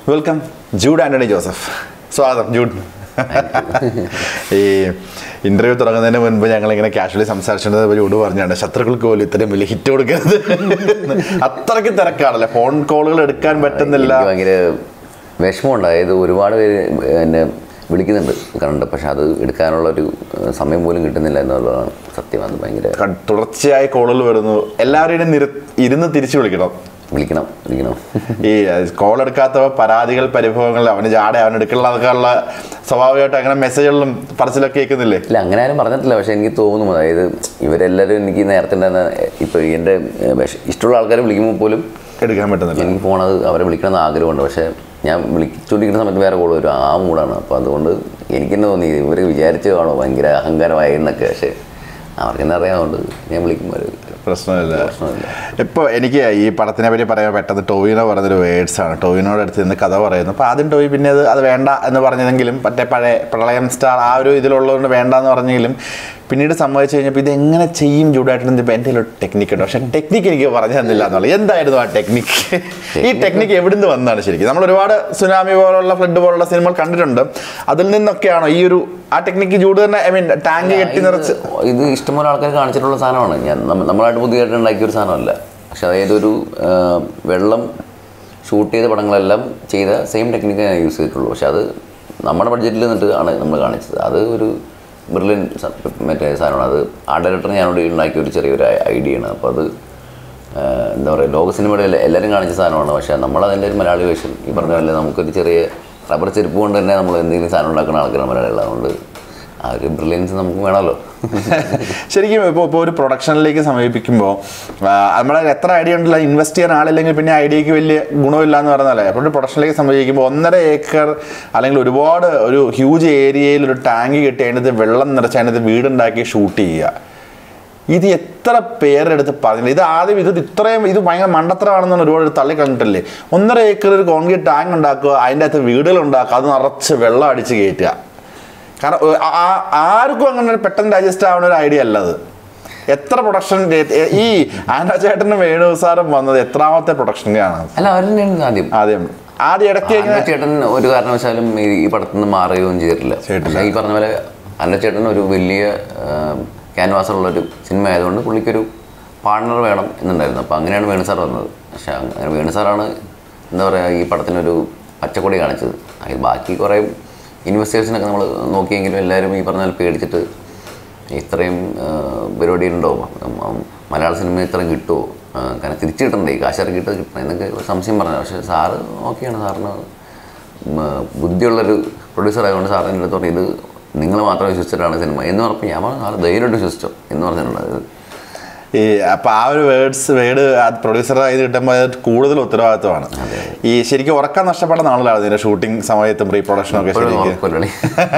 Welcome Jude Antony Joseph സ്വാഗതം ജൂഡ് ഈ interview തുടങ്ങുന്നതിന് മുൻപ് ഞങ്ങൾ ഇങ്ങനെ കാഷ്വലി സംസാരിച്ചിരുന്നത് ജൂഡ് പറഞ്ഞാണ് ശത്രുക്കൾക്ക് പോലും ഇത്രയും വലിയ ഹിറ്റ് കൊടുക്കരുത് അത്രയ്ക്ക് തിരക്കാണല്ലേ ഫോൺ കോളുകൾ എടുക്കാൻ പറ്റുന്നില്ല എനിക്ക് ഭയങ്കര വിഷമമുണ്ട് അതായത് ഒരുപാട് പേര് എന്നെ വിളിക്കുന്നുണ്ട് കണ്ട് പക്ഷെ അത് എടുക്കാനുള്ള ഒരു ഏഹ്, സമയം പോലും കിട്ടുന്നില്ല എന്നുള്ളതാണ് സത്യം അത് ഭയങ്കര ക- തുടർച്ചയായി കോളുകൾ വരുന്നു എല്ലാവരെയും നിര ഇരുന്ന് തിരിച്ചു വിളിക്കണം വിളിക്കണം വിളിക്കണം ഈ കോൾ എടുക്കാത്തവ പരാതികൾ പരിഭവങ്ങൾ അവന് ജാട അവൻ എടുക്കലൊക്കെ ഉള്ള സ്വാഭാവികമായിട്ട് അങ്ങനെ മെസ്സേജുകളിലും പറച്ചിലൊക്കെ കേൾക്കുന്നില്ലേ ഇല്ല അങ്ങനെ ആരും പറഞ്ഞിട്ടില്ല പക്ഷെ എനിക്ക് തോന്നുന്നു അതായത് ഇവരെല്ലാവരും എനിക്ക് നേരത്തെ തന്നെ ഇപ്പോൾ എൻ്റെ ഏഹ്, വിഷ- ഇഷ്ടമുള്ള ആൾക്കാരെ വിളിക്കുമ്പോൾ പോലും എടുക്കാൻ പറ്റുന്നില്ല എനിക്ക് പോണത് അവരെ വിളിക്കണമെന്ന് ആഗ്രഹമുണ്ട് പക്ഷേ ഞാൻ വിളിച്ചുകൊണ്ടിരിക്കുന്ന സമയത്ത് വേറെ കോൾ വരും ആ മൂടാണ് അപ്പോൾ അതുകൊണ്ട് എനിക്ക് തന്നെ തോന്നി ഇവർ വിചാരിച്ചു കാണോ ഭയങ്കര അഹങ്കാരമായി എന്നൊക്കെ പക്ഷേ അവർക്കെന്നെ അറിയാവുണ്ട് ഞാൻ വിളിക്കുമ്പോൾ ഒരു പ്രശ്നമില്ല പ്രശ്നമില്ല ഇപ്പോൾ എനിക്ക് ഈ പടത്തിനെ പറ്റി പറയാൻ പെട്ടെന്ന് ടോവിനോ പറഞ്ഞൊരു വേർഡ്സ് ആണ് ടോവിനോട് അടുത്ത് നിന്ന് കഥ പറയുന്നു അപ്പോൾ ആദ്യം ടോവി പിന്നെ അത് അത് വേണ്ട എന്ന് പറഞ്ഞതെങ്കിലും മറ്റേ പഴയ പ്രളയം സ്റ്റാർ ആ ഒരു ഇതിലുള്ളതുകൊണ്ട് വേണ്ട എന്ന് പറഞ്ഞെങ്കിലും പിന്നീട് സമ്മതിച്ചു കഴിഞ്ഞപ്പോൾ ഇത് എങ്ങനെ ചെയ്യും ചൂടായിട്ട് എൻ്റെ എൻ്റെ ഒരു ടെക്നിക്ക് ഉണ്ട് പക്ഷേ ടെക്നിക്ക് എനിക്ക് പറഞ്ഞു തന്നില്ല എന്നുള്ളത് എന്തായിരുന്നു ആ ടെക്നിക്ക് ഈ ടെക്നിക്ക് എവിടുന്ന് വന്നതാണ് ശരിക്കും നമ്മൾ ഒരുപാട് സുനാമി പോലുള്ള ഫ്ലഡ് പോലുള്ള സിനിമകൾ കണ്ടിട്ടുണ്ട് അതിൽ നിന്നൊക്കെയാണോ ഈ ഒരു ആ ടെക്നിക്ക് ചൂട് തന്നെ ഐ മീൻ ടാങ്ക് കെട്ടി നിറച്ച് ഇത് ഇഷ്ടംപോലെ ആൾക്കാർ കാണിച്ചിട്ടുള്ള സാധനമാണ് ഞാൻ നമ്മ- നമ്മളായിട്ട് പുതിയതായിട്ട് ഉണ്ടാക്കിയ ഒരു സാധനമല്ല പക്ഷെ അതായത് ഒരു ആ, വെള്ളം ഷൂട്ട് ചെയ്ത പടങ്ങളെല്ലാം ചെയ്ത സെയിം ടെക്നിക്ക് ഞാൻ യൂസ് ചെയ്തിട്ടുള്ളൂ പക്ഷെ അത് നമ്മുടെ ബഡ്ജറ്റിൽ നിന്നിട്ട് ആണ് നമ്മൾ കാണിച്ചത് അത് ഒരു ബ്രില്യൻ മറ്റേ സാധനമാണ് അത് ആ ഡയറക്ടർ ഞാനോട് ഉണ്ടാക്കിയ ഒരു ചെറിയൊരു ഐഡിയ ആണ് അപ്പോൾ അത് ആ, എന്താ പറയുക ലോക സിനിമയുടെ എല്ലാ- എല്ലാവരും കാണിച്ച സാധനമാണ് പക്ഷേ നമ്മളതിൻ്റെ ഒരു മലയാളി വേഷം ഈ പറഞ്ഞ പോലെ നമുക്കൊരു ചെറിയ റബ്ബർ ചെരുപ്പ് കൊണ്ട് തന്നെ നമ്മൾ എന്തെങ്കിലും സാധനം ഉണ്ടാക്കുന്ന ആൾക്കാരാണ് മലയാളികൾ അതുകൊണ്ട് ആ ഒരു ബ്രില്യൻസ് നമുക്ക് വേണമല്ലോ ശരിക്കും ഇപ്പോൾ ഇപ്പോൾ ഒരു പ്രൊഡക്ഷനിലേക്ക് സമീപിക്കുമ്പോൾ നമ്മളെ എത്ര ഐഡിയ ഉണ്ടല്ലോ ഇൻവെസ്റ്റ് ചെയ്യാൻ ആളില്ലെങ്കിൽ പിന്നെ ഐഡിയക്ക് വലിയ ഗുണമില്ല എന്ന് പറഞ്ഞാലേ അപ്പോൾ ഒരു പ്രൊഡക്ഷനിലേക്ക് സമീപിക്കുമ്പോൾ ഒന്നര ഏക്കർ അല്ലെങ്കിൽ ഒരുപാട് ഒരു ഹ്യൂജ് ഏരിയയിൽ ഒരു ടാങ്ക് കെട്ടി അതിനകത്ത് വെള്ളം നിറച്ച് അതിനകത്ത് വീടുണ്ടാക്കി ഷൂട്ട് ചെയ്യുക ഇത് എത്ര പേരെടുത്ത് പറഞ്ഞില്ല ഇത് ആദ്യം ഇത് ഇത്രയും ഇത് ഭയങ്കര മണ്ടത്തരമാണെന്ന് ഒരുപാട് തള്ളി കളഞ്ഞിട്ടില്ലേ ഒന്നര ഏക്കർ ഒരു കോൺക്രീറ്റ് ടാങ്ക് ഉണ്ടാക്കുക അതിൻ്റെ അകത്ത് വീടുകൾ ഉണ്ടാക്കുക അത് നിറച്ച് വെള്ളം അടിച്ച് കയറ്റുക കാരണം ഏർ, ആ- ആ- ആർക്കും അങ്ങനെ ഒരു പെട്ടെന്ന് ഡൈജസ്റ്റ് ആവുന്ന ഒരു ഐഡിയ അല്ല അത് എത്ര പ്രൊഡക്ഷൻ ഈ ആന ചേട്ടനും വേണു സാറും വന്നത് എത്രാമത്തെ പ്രൊഡക്ഷനാണ് അല്ല അവർ തന്നെയാണ് ആദ്യം ആദ്യം ആദ്യം ഇടയ്ക്ക് ഇങ്ങനെ ചേട്ടൻ ഒരു കാരണവശാലും ഈ ഈ പടത്തിൽ നിന്ന് മാറുകയും ചെയ്തിട്ടില്ല ചെയ്തിട്ടില്ല. പക്ഷേ ഈ പറഞ്ഞ പോലെ ചേട്ടൻ ഒരു വലിയ ക്യാൻവാസുള്ള ഒരു സിനിമ ആയതുകൊണ്ട് പുള്ളിക്കൊരു പാർട്ണർ വേണം എന്നുണ്ടായിരുന്നു അപ്പോൾ അങ്ങനെയാണ് വേണു സാർ വന്നത് പക്ഷേ അങ്ങനെ വേണു സാറാണ് എന്താ പറയുക ഈ പടത്തിനൊരു പച്ചക്കൊടി കാണിച്ചത് അതിൽ ബാക്കി കുറേ ഇൻവെസ്റ്റേഴ്സിനൊക്കെ നമ്മൾ നോക്കിയെങ്കിലും എല്ലാവരും ഈ പറഞ്ഞ പോലെ പേടിച്ചിട്ട് ഇത്രയും ആ, പരിപാടി ഉണ്ടോ ഉം, മലയാള സിനിമ ഇത്രയും കിട്ടുമോ ആ, കാരണം തിരിച്ചു കിട്ടണ്ടേ കാശിറക്കി കിട്ടത് കിട്ടണം എന്നൊക്കെ ഒരു സംശയം പറഞ്ഞു പക്ഷേ സാറ് ഓക്കെയാണ് സാറിന് ഉം, ബുദ്ധിയുള്ളൊരു പ്രൊഡ്യൂസർ ആയതുകൊണ്ട് സാറിന് എൻ്റെ അടുത്ത് പറഞ്ഞു ഇത് നിങ്ങൾ മാത്രം വിശ്വസിച്ചിട്ടാണ് സിനിമ എന്ന് പറഞ്ഞപ്പോൾ ഞാൻ പറഞ്ഞു സാറ് ധൈര്യമായിട്ട് വിശ്വസിച്ചോ എന്ന് പറഞ്ഞിട്ടുണ്ട് അത് ഈ അപ്പൊ ആ ഒരു വേർഡ്സ് വേർഡ് പ്രൊഡ്യൂസർ ആയത് കിട്ടുമ്പോൾ അത് കൂടുതൽ ഉത്തരവാദിത്വമാണ് ഈ ശരിക്കും ഉറക്കം നഷ്ടപ്പെടുന്ന ആളുകളാണ് ഇതിന്റെ ഷൂട്ടിംഗ് സമയത്തും പ്രീ പ്രൊഡക്ഷനും ഒക്കെ ഇപ്പോഴും ശരിക്കും ഉറക്കമില്ലടി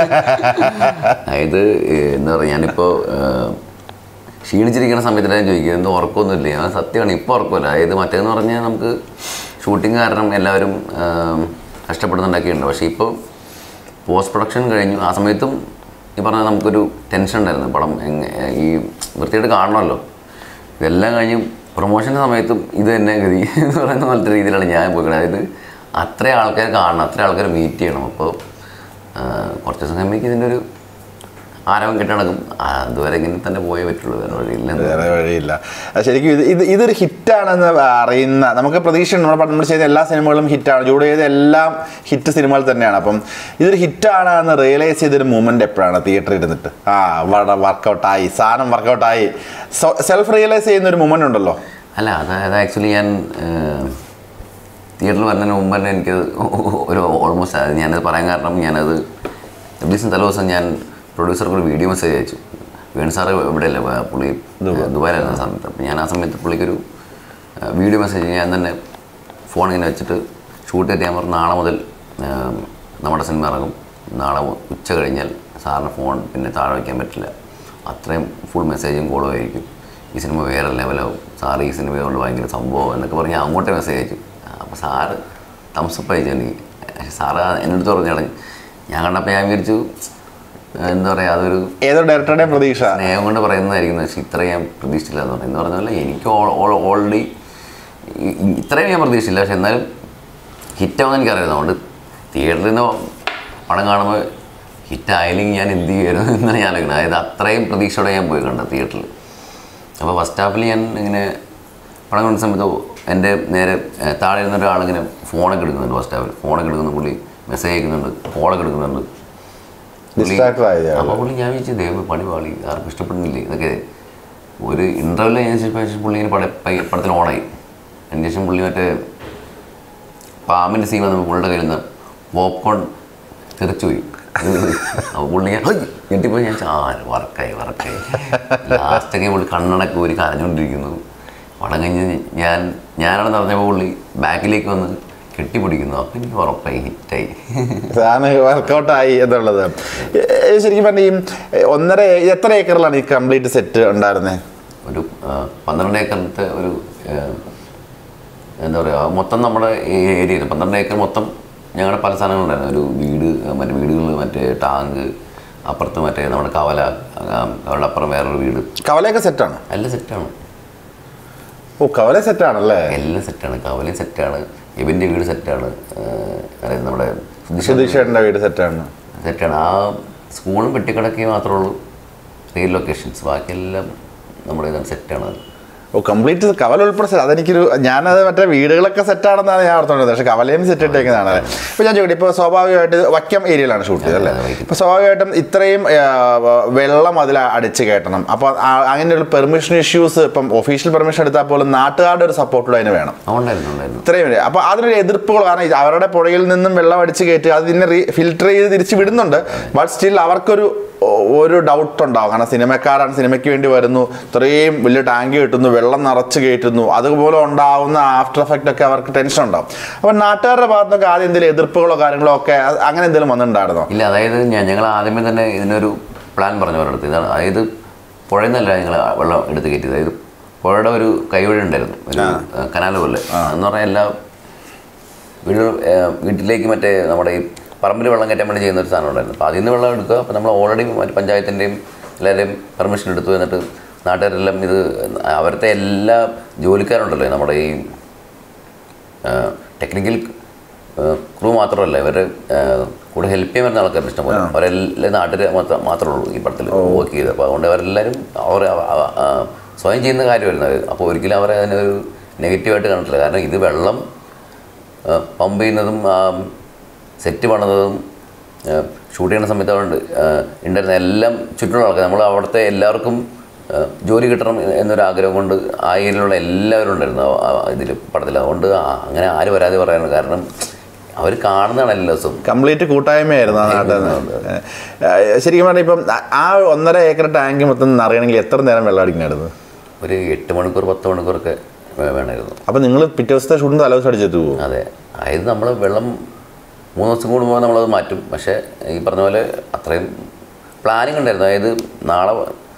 അതായത് ഏഹ്, എന്താ പറയുക ഞാനിപ്പോൾ ഏഹ്, ക്ഷീണിച്ചിരിക്കുന്ന സമയത്ത് ഞാൻ ചോദിക്കുക എന്തോ ഉറക്കമൊന്നുമില്ല ഞാൻ സത്യമാണ് ഇപ്പോൾ ഉറക്കമില്ല അതായത് മറ്റേന്ന് പറഞ്ഞാൽ നമുക്ക് ഷൂട്ടിംഗ് കാരണം എല്ലാവരും ഏഹ്, കഷ്ടപ്പെടുന്നുണ്ടാക്കിയിട്ടുണ്ട് പക്ഷേ ഇപ്പോൾ പോസ്റ്റ് പ്രൊഡക്ഷൻ കഴിഞ്ഞു ആ സമയത്തും ഈ പറഞ്ഞാൽ നമുക്കൊരു ടെൻഷൻ ഉണ്ടായിരുന്നു പടം എങ്ങ- ഈ വൃത്തിയായിട്ട് കാണണമല്ലോ ഇതെല്ലാം കഴിഞ്ഞ് പ്രൊമോഷൻ്റെ സമയത്തും ഇത് തന്നെ ഗതി എന്ന് പറയുന്ന പോലത്തെ രീതിയിലാണ് ഞാൻ പോയിക്കുന്നത് അതായത് അത്രയും ആൾക്കാർ കാണണം അത്രയും ആൾക്കാർ മീറ്റ് ചെയ്യണം അപ്പോൾ കുറച്ച് ദിവസം കഴിയുമ്പോഴേക്കും ഇതിൻ്റെ ഒരു ആരവം കെട്ടടക്കും അതുവരെ ഇങ്ങനെ തന്നെ പോയേ പറ്റുള്ളൂ വേറെ വഴിയില്ല വേറെ വഴിയില്ല അത് ശരിക്കും ഇത് ഇത് ഇതൊരു ഹിറ്റാണെന്ന് അറിയുന്ന നമുക്ക് പ്രതീക്ഷയുണ്ട് നമ്മുടെ നമ്മൾ ചെയ്ത എല്ലാ സിനിമകളും ഹിറ്റാണ് ജൂഡ് ചെയ്ത എല്ലാം ഹിറ്റ് സിനിമകൾ തന്നെയാണ് അപ്പം ഇതൊരു ഹിറ്റാണ് എന്ന് റിയലൈസ് ചെയ്തൊരു മൂമെന്റ് എപ്പോഴാണ് തിയേറ്ററിൽ ഇരുന്നിട്ട് ആ വർക്കൗട്ടായി സാധനം വർക്കൗട്ടായി സെൽഫ് റിയലൈസ് ചെയ്യുന്ന ഒരു മൂമെന്റ് ഉണ്ടല്ലോ അല്ല അതായത് ആക്ച്വലി ഞാൻ തിയേറ്ററിൽ വരുന്നതിന് മുമ്പ് തന്നെ എനിക്ക് ഒരു ഓൾമോസ്റ്റ് അത് ഞാനത് പറയാൻ കാരണം ഞാനത് ദിവസം തലേ ദിവസം ഞാൻ പ്രൊഡ്യൂസർക്ക് ഒരു വീഡിയോ മെസ്സേജ് അയച്ചു വേണു സാറ് ഇവിടെയല്ല വ- പുള്ളി ദുബായിലായിരുന്ന സമയത്ത് അപ്പോൾ ഞാൻ ആ സമയത്ത് പുള്ളിക്കൊരു വീഡിയോ മെസ്സേജ് ഞാൻ തന്നെ ഫോൺ ഇങ്ങനെ വെച്ചിട്ട് ഷൂട്ട് ചെയ്ത് ഞാൻ പറഞ്ഞു നാളെ മുതൽ ആ, നമ്മുടെ സിനിമ ഇറങ്ങും നാളെ മു- ഉച്ച കഴിഞ്ഞാൽ സാറിന് ഫോൺ പിന്നെ താഴെ വയ്ക്കാൻ പറ്റില്ല അത്രയും ഫുൾ മെസ്സേജും കോളും ആയിരിക്കും ഈ സിനിമ വേറെ ലെവലാവും സാറ് ഈ സിനിമ കൊണ്ട് ഭയങ്കര സംഭവം എന്നൊക്കെ പറഞ്ഞ് ഞാൻ അങ്ങോട്ടേ മെസ്സേജ് അയച്ചു അപ്പോൾ സാറ് തംസപ്പ് അയച്ചു എനിക്ക് പക്ഷേ സാറ് എൻ്റെ അടുത്ത് പറഞ്ഞു കളഞ്ഞു ഞാൻ കണ്ടപ്പോൾ ഞാൻ വിചാരിച്ചു എന്താ പറയുക അതൊരു ഏതോ ഡയറക്ടറുടെ പ്രതീക്ഷ സ്നേഹം കൊണ്ട് പറയുന്നതായിരിക്കും പക്ഷേ ഇത്രയും ഞാൻ പ്രതീക്ഷിച്ചില്ല എന്ന് പറഞ്ഞു എന്ന് പറഞ്ഞ പോലെ എനിക്ക് ഓൾറെഡി ഇത്രയും ഞാൻ പ്രതീക്ഷിച്ചില്ല പക്ഷെ എന്നാലും ഹിറ്റാവുന്ന എനിക്കറിയാം അതുകൊണ്ട് തിയേറ്ററിൽ നിന്ന് പടം കാണുമ്പോൾ ഹിറ്റായില്ലെങ്കിൽ ഞാൻ എന്ത് ചെയ്യുമായിരുന്നു എന്നാണ് ഞാൻ ആലോചിക്കുന്നത് അതായത് അത്രയും പ്രതീക്ഷയോടെ ഞാൻ പോയി കണ്ടത് തിയേറ്ററിൽ അപ്പോൾ ഫസ്റ്റ് ഹാഫിൽ ഞാൻ ഇങ്ങനെ പടം കണ്ട സമയത്ത് എൻ്റെ നേരെ ഏഹ്, താഴെ ഇരുന്ന ഒരാളിങ്ങനെ ഫോണൊക്കെ എടുക്കുന്നുണ്ട് ഫസ്റ്റ് ഹാഫിൽ ഫോണൊക്കെ എടുക്കുന്ന പുള്ളി മെസ്സേജ് അയക്കുന്നുണ്ട് കോളൊക്കെ എടുക്കുന്നുണ്ട് Distracted ആയി അയാള്. അപ്പോൾ പുള്ളി ഞാൻ വിളിച്ചു ദൈവം പണി പാളി ആർക്കും ഇഷ്ടപ്പെടുന്നില്ലേ ഇതൊക്കെ ഒരു ഇൻ്റർവെൽ കഴിഞ്ഞ ശേഷം പുള്ളി ഇങ്ങനെ പട പയ്യ- പടത്തിൽ ഓണായി അതിന് ശേഷം പുള്ളി മറ്റേ പാമ്പിൻ്റെ സീൻ വന്നപ്പോൾ പുള്ളിയുടെ കയ്യിൽ നിന്ന് പോപ്കോൺ തെറിച്ചുപോയി അപ്പോൾ പുള്ളി ഞാൻ "ഹൊയ്!" ഞെട്ടിപ്പോയി ഞാൻ ആ വർക്കായി വർക്കായി ലാസ്റ്റൊക്കെ പുള്ളി കണ്ണടക്ക് ഒരു കരഞ്ഞുകൊണ്ടിരിക്കുന്നു പടം കഴിഞ്ഞ് ഞാൻ ഞാനാണെന്ന് പറഞ്ഞപ്പോൾ പുള്ളി ബാക്കിലേക്ക് വന്ന് കെട്ടിപ്പിടിക്കുന്നു അപ്പം എനിക്ക് ഉറപ്പായി ഹിറ്റായി സാധനം വർക്കൗട്ട് ആയി എന്നുള്ളത് ഏ, ശരിക്കും പറഞ്ഞ ഈ ഏ, ഒന്നര എത്ര ഏക്കറിലാണ് ഈ കംപ്ലീറ്റ് സെറ്റ് ഉണ്ടായിരുന്നത് ഒരു ആ, പന്ത്രണ്ട് ഏക്കറിലത്തെ ഒരു ആ, എന്താ പറയുക മൊത്തം നമ്മുടെ ഈ ഏരിയയിൽ പന്ത്രണ്ട് ഏക്കർ മൊത്തം ഞങ്ങളുടെ പല സാധനങ്ങളുണ്ടായിരുന്നു ഒരു വീട് മറ്റേ വീടുകൾ മറ്റേ ടാങ്ക് അപ്പുറത്ത് മറ്റേ നമ്മുടെ കവല ആ, കവലയുടെ അപ്പുറം വേറൊരു വീട് കവലയൊക്കെ സെറ്റാണ് എല്ലാം സെറ്റാണ് ഓ കവല സെറ്റാണല്ലേ എല്ലാം സെറ്റാണ് കവലയും സെറ്റാണ് ഇവൻ്റെ വീട് സെറ്റാണ് അതായത് നമ്മുടെ സുധീഷേട്ടൻ്റെ വീട് സെറ്റാണ് സെറ്റാണ് ആ സ്കൂളും പെട്ടിക്കടക്കേ മാത്രമേ ഉള്ളൂ റിയൽ ലൊക്കേഷൻസ് ബാക്കിയെല്ലാം നമ്മുടെ ഇതാണ് സെറ്റാണ് അത് ഓ കംപ്ലീറ്റ് കവല ഉൾപ്പെടെ set. അതെനിക്കൊരു ഞാനത് മറ്റേ വീടുകളൊക്കെ സെറ്റാണെന്നാണ് ഞാൻ ഓർത്തോണ്ടത് പക്ഷേ കവലയും സെറ്റ് ഇട്ടേക്കുന്നതാണ് ഇപ്പോൾ ഞാൻ ചോദിക്കട്ടെ ഇപ്പോൾ സ്വാഭാവികമായിട്ട് വക്കം ഏരിയയിലാണ് ഷൂട്ട് ചെയ്തത് അല്ലേ അതെ, ഇപ്പോൾ സ്വാഭാവികമായിട്ടും ഇത്രയും ആ, വെള്ളം അതിൽ അടിച്ച് കയറ്റണം അപ്പോൾ അങ്ങനെ ഒരു പെർമിഷൻ ഇഷ്യൂസ് ഇപ്പം ഒഫീഷ്യൽ പെർമിഷൻ എടുത്താൽ പോലും നാട്ടുകാരുടെ ഒരു സപ്പോർട്ടും അതിന് വേണം ആ, ഉണ്ടായിരുന്നു ഉണ്ടായിരുന്നു ഇത്രയും വരെ അപ്പോൾ അതിനൊരു എതിർപ്പുകൾ കാരണം ഇത് അവരുടെ പുഴയിൽ നിന്നും വെള്ളം അടിച്ച് കയറ്റി അതിനെ റീ ഫിൽട്ടർ ചെയ്ത് തിരിച്ച് വിടുന്നുണ്ട് ബട്ട് സ്റ്റിൽ അവർക്കൊരു ഒ- ഒരു ഡൗട്ട് ഉണ്ടാവും കാരണം സിനിമക്കാരാണ് സിനിമയ്ക്ക് വേണ്ടി വരുന്നു ഇത്രയും വലിയ ടാങ്ക് കിട്ടുന്നു വെള്ളം നിറച്ച് കയറ്റുന്നു അതുപോലെ ഉണ്ടാവുന്ന ആഫ്റ്റർ എഫക്റ്റ് ഒക്കെ അവർക്ക് ടെൻഷൻ ഉണ്ടാവും അപ്പോൾ നാട്ടുകാരുടെ ഭാഗത്തൊക്കെ ആദ്യം എന്തെങ്കിലും എതിർപ്പുകളോ കാര്യങ്ങളോ ഒക്കെ അത് അങ്ങനെ എന്തെങ്കിലും വന്നിട്ടുണ്ടായിരുന്നോ ഇല്ല അതായത് ഞാൻ ഞങ്ങൾ ആദ്യമേ തന്നെ ഇതിനൊരു പ്ലാൻ പറഞ്ഞു അവരുടെ അടുത്ത് ഇതാണ് അതായത് പുഴയിൽ നിന്നല്ല ഞങ്ങൾ വെള്ളം എടുത്ത് കയറ്റി അതായത് പുഴയുടെ ഒരു കൈവഴി ഉണ്ടായിരുന്നു ഒരു കനാൽ പോലെ എന്ന് പറഞ്ഞാൽ എല്ലാ വീട് വീട്ടിലേക്ക് മറ്റേ നമ്മുടെ ഈ പറമ്പിൽ വെള്ളം കയറ്റാൻ വേണ്ടി ചെയ്യുന്ന ഒരു സാധനം ഉണ്ടായിരുന്നു അപ്പോൾ അതിൽ നിന്ന് വെള്ളം എടുക്കുക അപ്പോൾ നമ്മൾ ഓൾറെഡി മറ്റേ പഞ്ചായത്തിൻ്റെയും എല്ലാവരെയും പെർമിഷൻ എടുത്തു എന്നിട്ട് നാട്ടുകാരെല്ലാം ഇത് അവരുടെ എല്ലാ ജോലിക്കാരുണ്ടല്ലോ നമ്മുടെ ഈ ടെക്നിക്കൽ ക്രൂ മാത്രമല്ല ഇവരുടെ കൂടെ ഹെൽപ്പ് ചെയ്യാൻ വരുന്ന ആൾക്കാർ ഇഷ്ടംപോലെ അവരെല്ലാം നാട്ടിൽ മാത്രമേ ഉള്ളൂ ഈ പടത്തിൽ വർക്ക് ചെയ്ത് അപ്പോൾ അതുകൊണ്ട് അവരെല്ലാവരും അവർ അവ- ആ, സ്വയം ചെയ്യുന്ന കാര്യമായിരുന്നു അത് അപ്പോൾ ഒരിക്കലും അവരെ അതിനൊരു നെഗറ്റീവായിട്ട് കണ്ടിട്ടില്ല കാരണം ഇത് വെള്ളം പമ്പ് ചെയ്യുന്നതും സെറ്റ് പണിതതും ഷൂട്ട് ചെയ്യുന്ന സമയത്ത് അവിടെ ഉണ്ടായിരുന്ന എല്ലാം ചുറ്റുമുള്ള ആൾക്കാർ നമ്മൾ അവിടുത്തെ എല്ലാവർക്കും ആ, ജോലി കിട്ടണം എന്നൊരു ആഗ്രഹം കൊണ്ട് ആ ഏരിയയിലുള്ള എല്ലാവരും ഉണ്ടായിരുന്നു ഇതിൽ പടത്തിൽ അതുകൊണ്ട് ആ- അങ്ങനെ ആര് വരാതെ പറയാനാണ് കാരണം അവർ കാണുന്നതാണ് എല്ലാ ദിവസവും കംപ്ലീറ്റ് കൂട്ടായ്മയായിരുന്നു ആ നാട്ടിൽ നിന്ന് ശരിക്കും പറഞ്ഞാൽ ഇപ്പം ആ- ആ ഒന്നര ഏക്കർ ടാങ്ക് മൊത്തം നിറയണമെങ്കിൽ എത്ര നേരം വെള്ളം അടിക്കണമായിരുന്നു ഒരു എട്ട് മണിക്കൂർ പത്ത് മണിക്കൂറൊക്കെ വേ- വേണമായിരുന്നു അപ്പം നിങ്ങൾ പിറ്റേ ദിവസത്തെ ഷൂട്ടിന് തലേദിവസം അടിച്ചെത്തു പോകും അതെ അതായത് നമ്മൾ വെള്ളം മൂന്ന് ദിവസം കൂടുമ്പോൾ നമ്മളത് മാറ്റും പക്ഷേ ഈ പറഞ്ഞ പോലെ അത്രയും പ്ലാനിങ് ഉണ്ടായിരുന്നു അതായത് നാളെ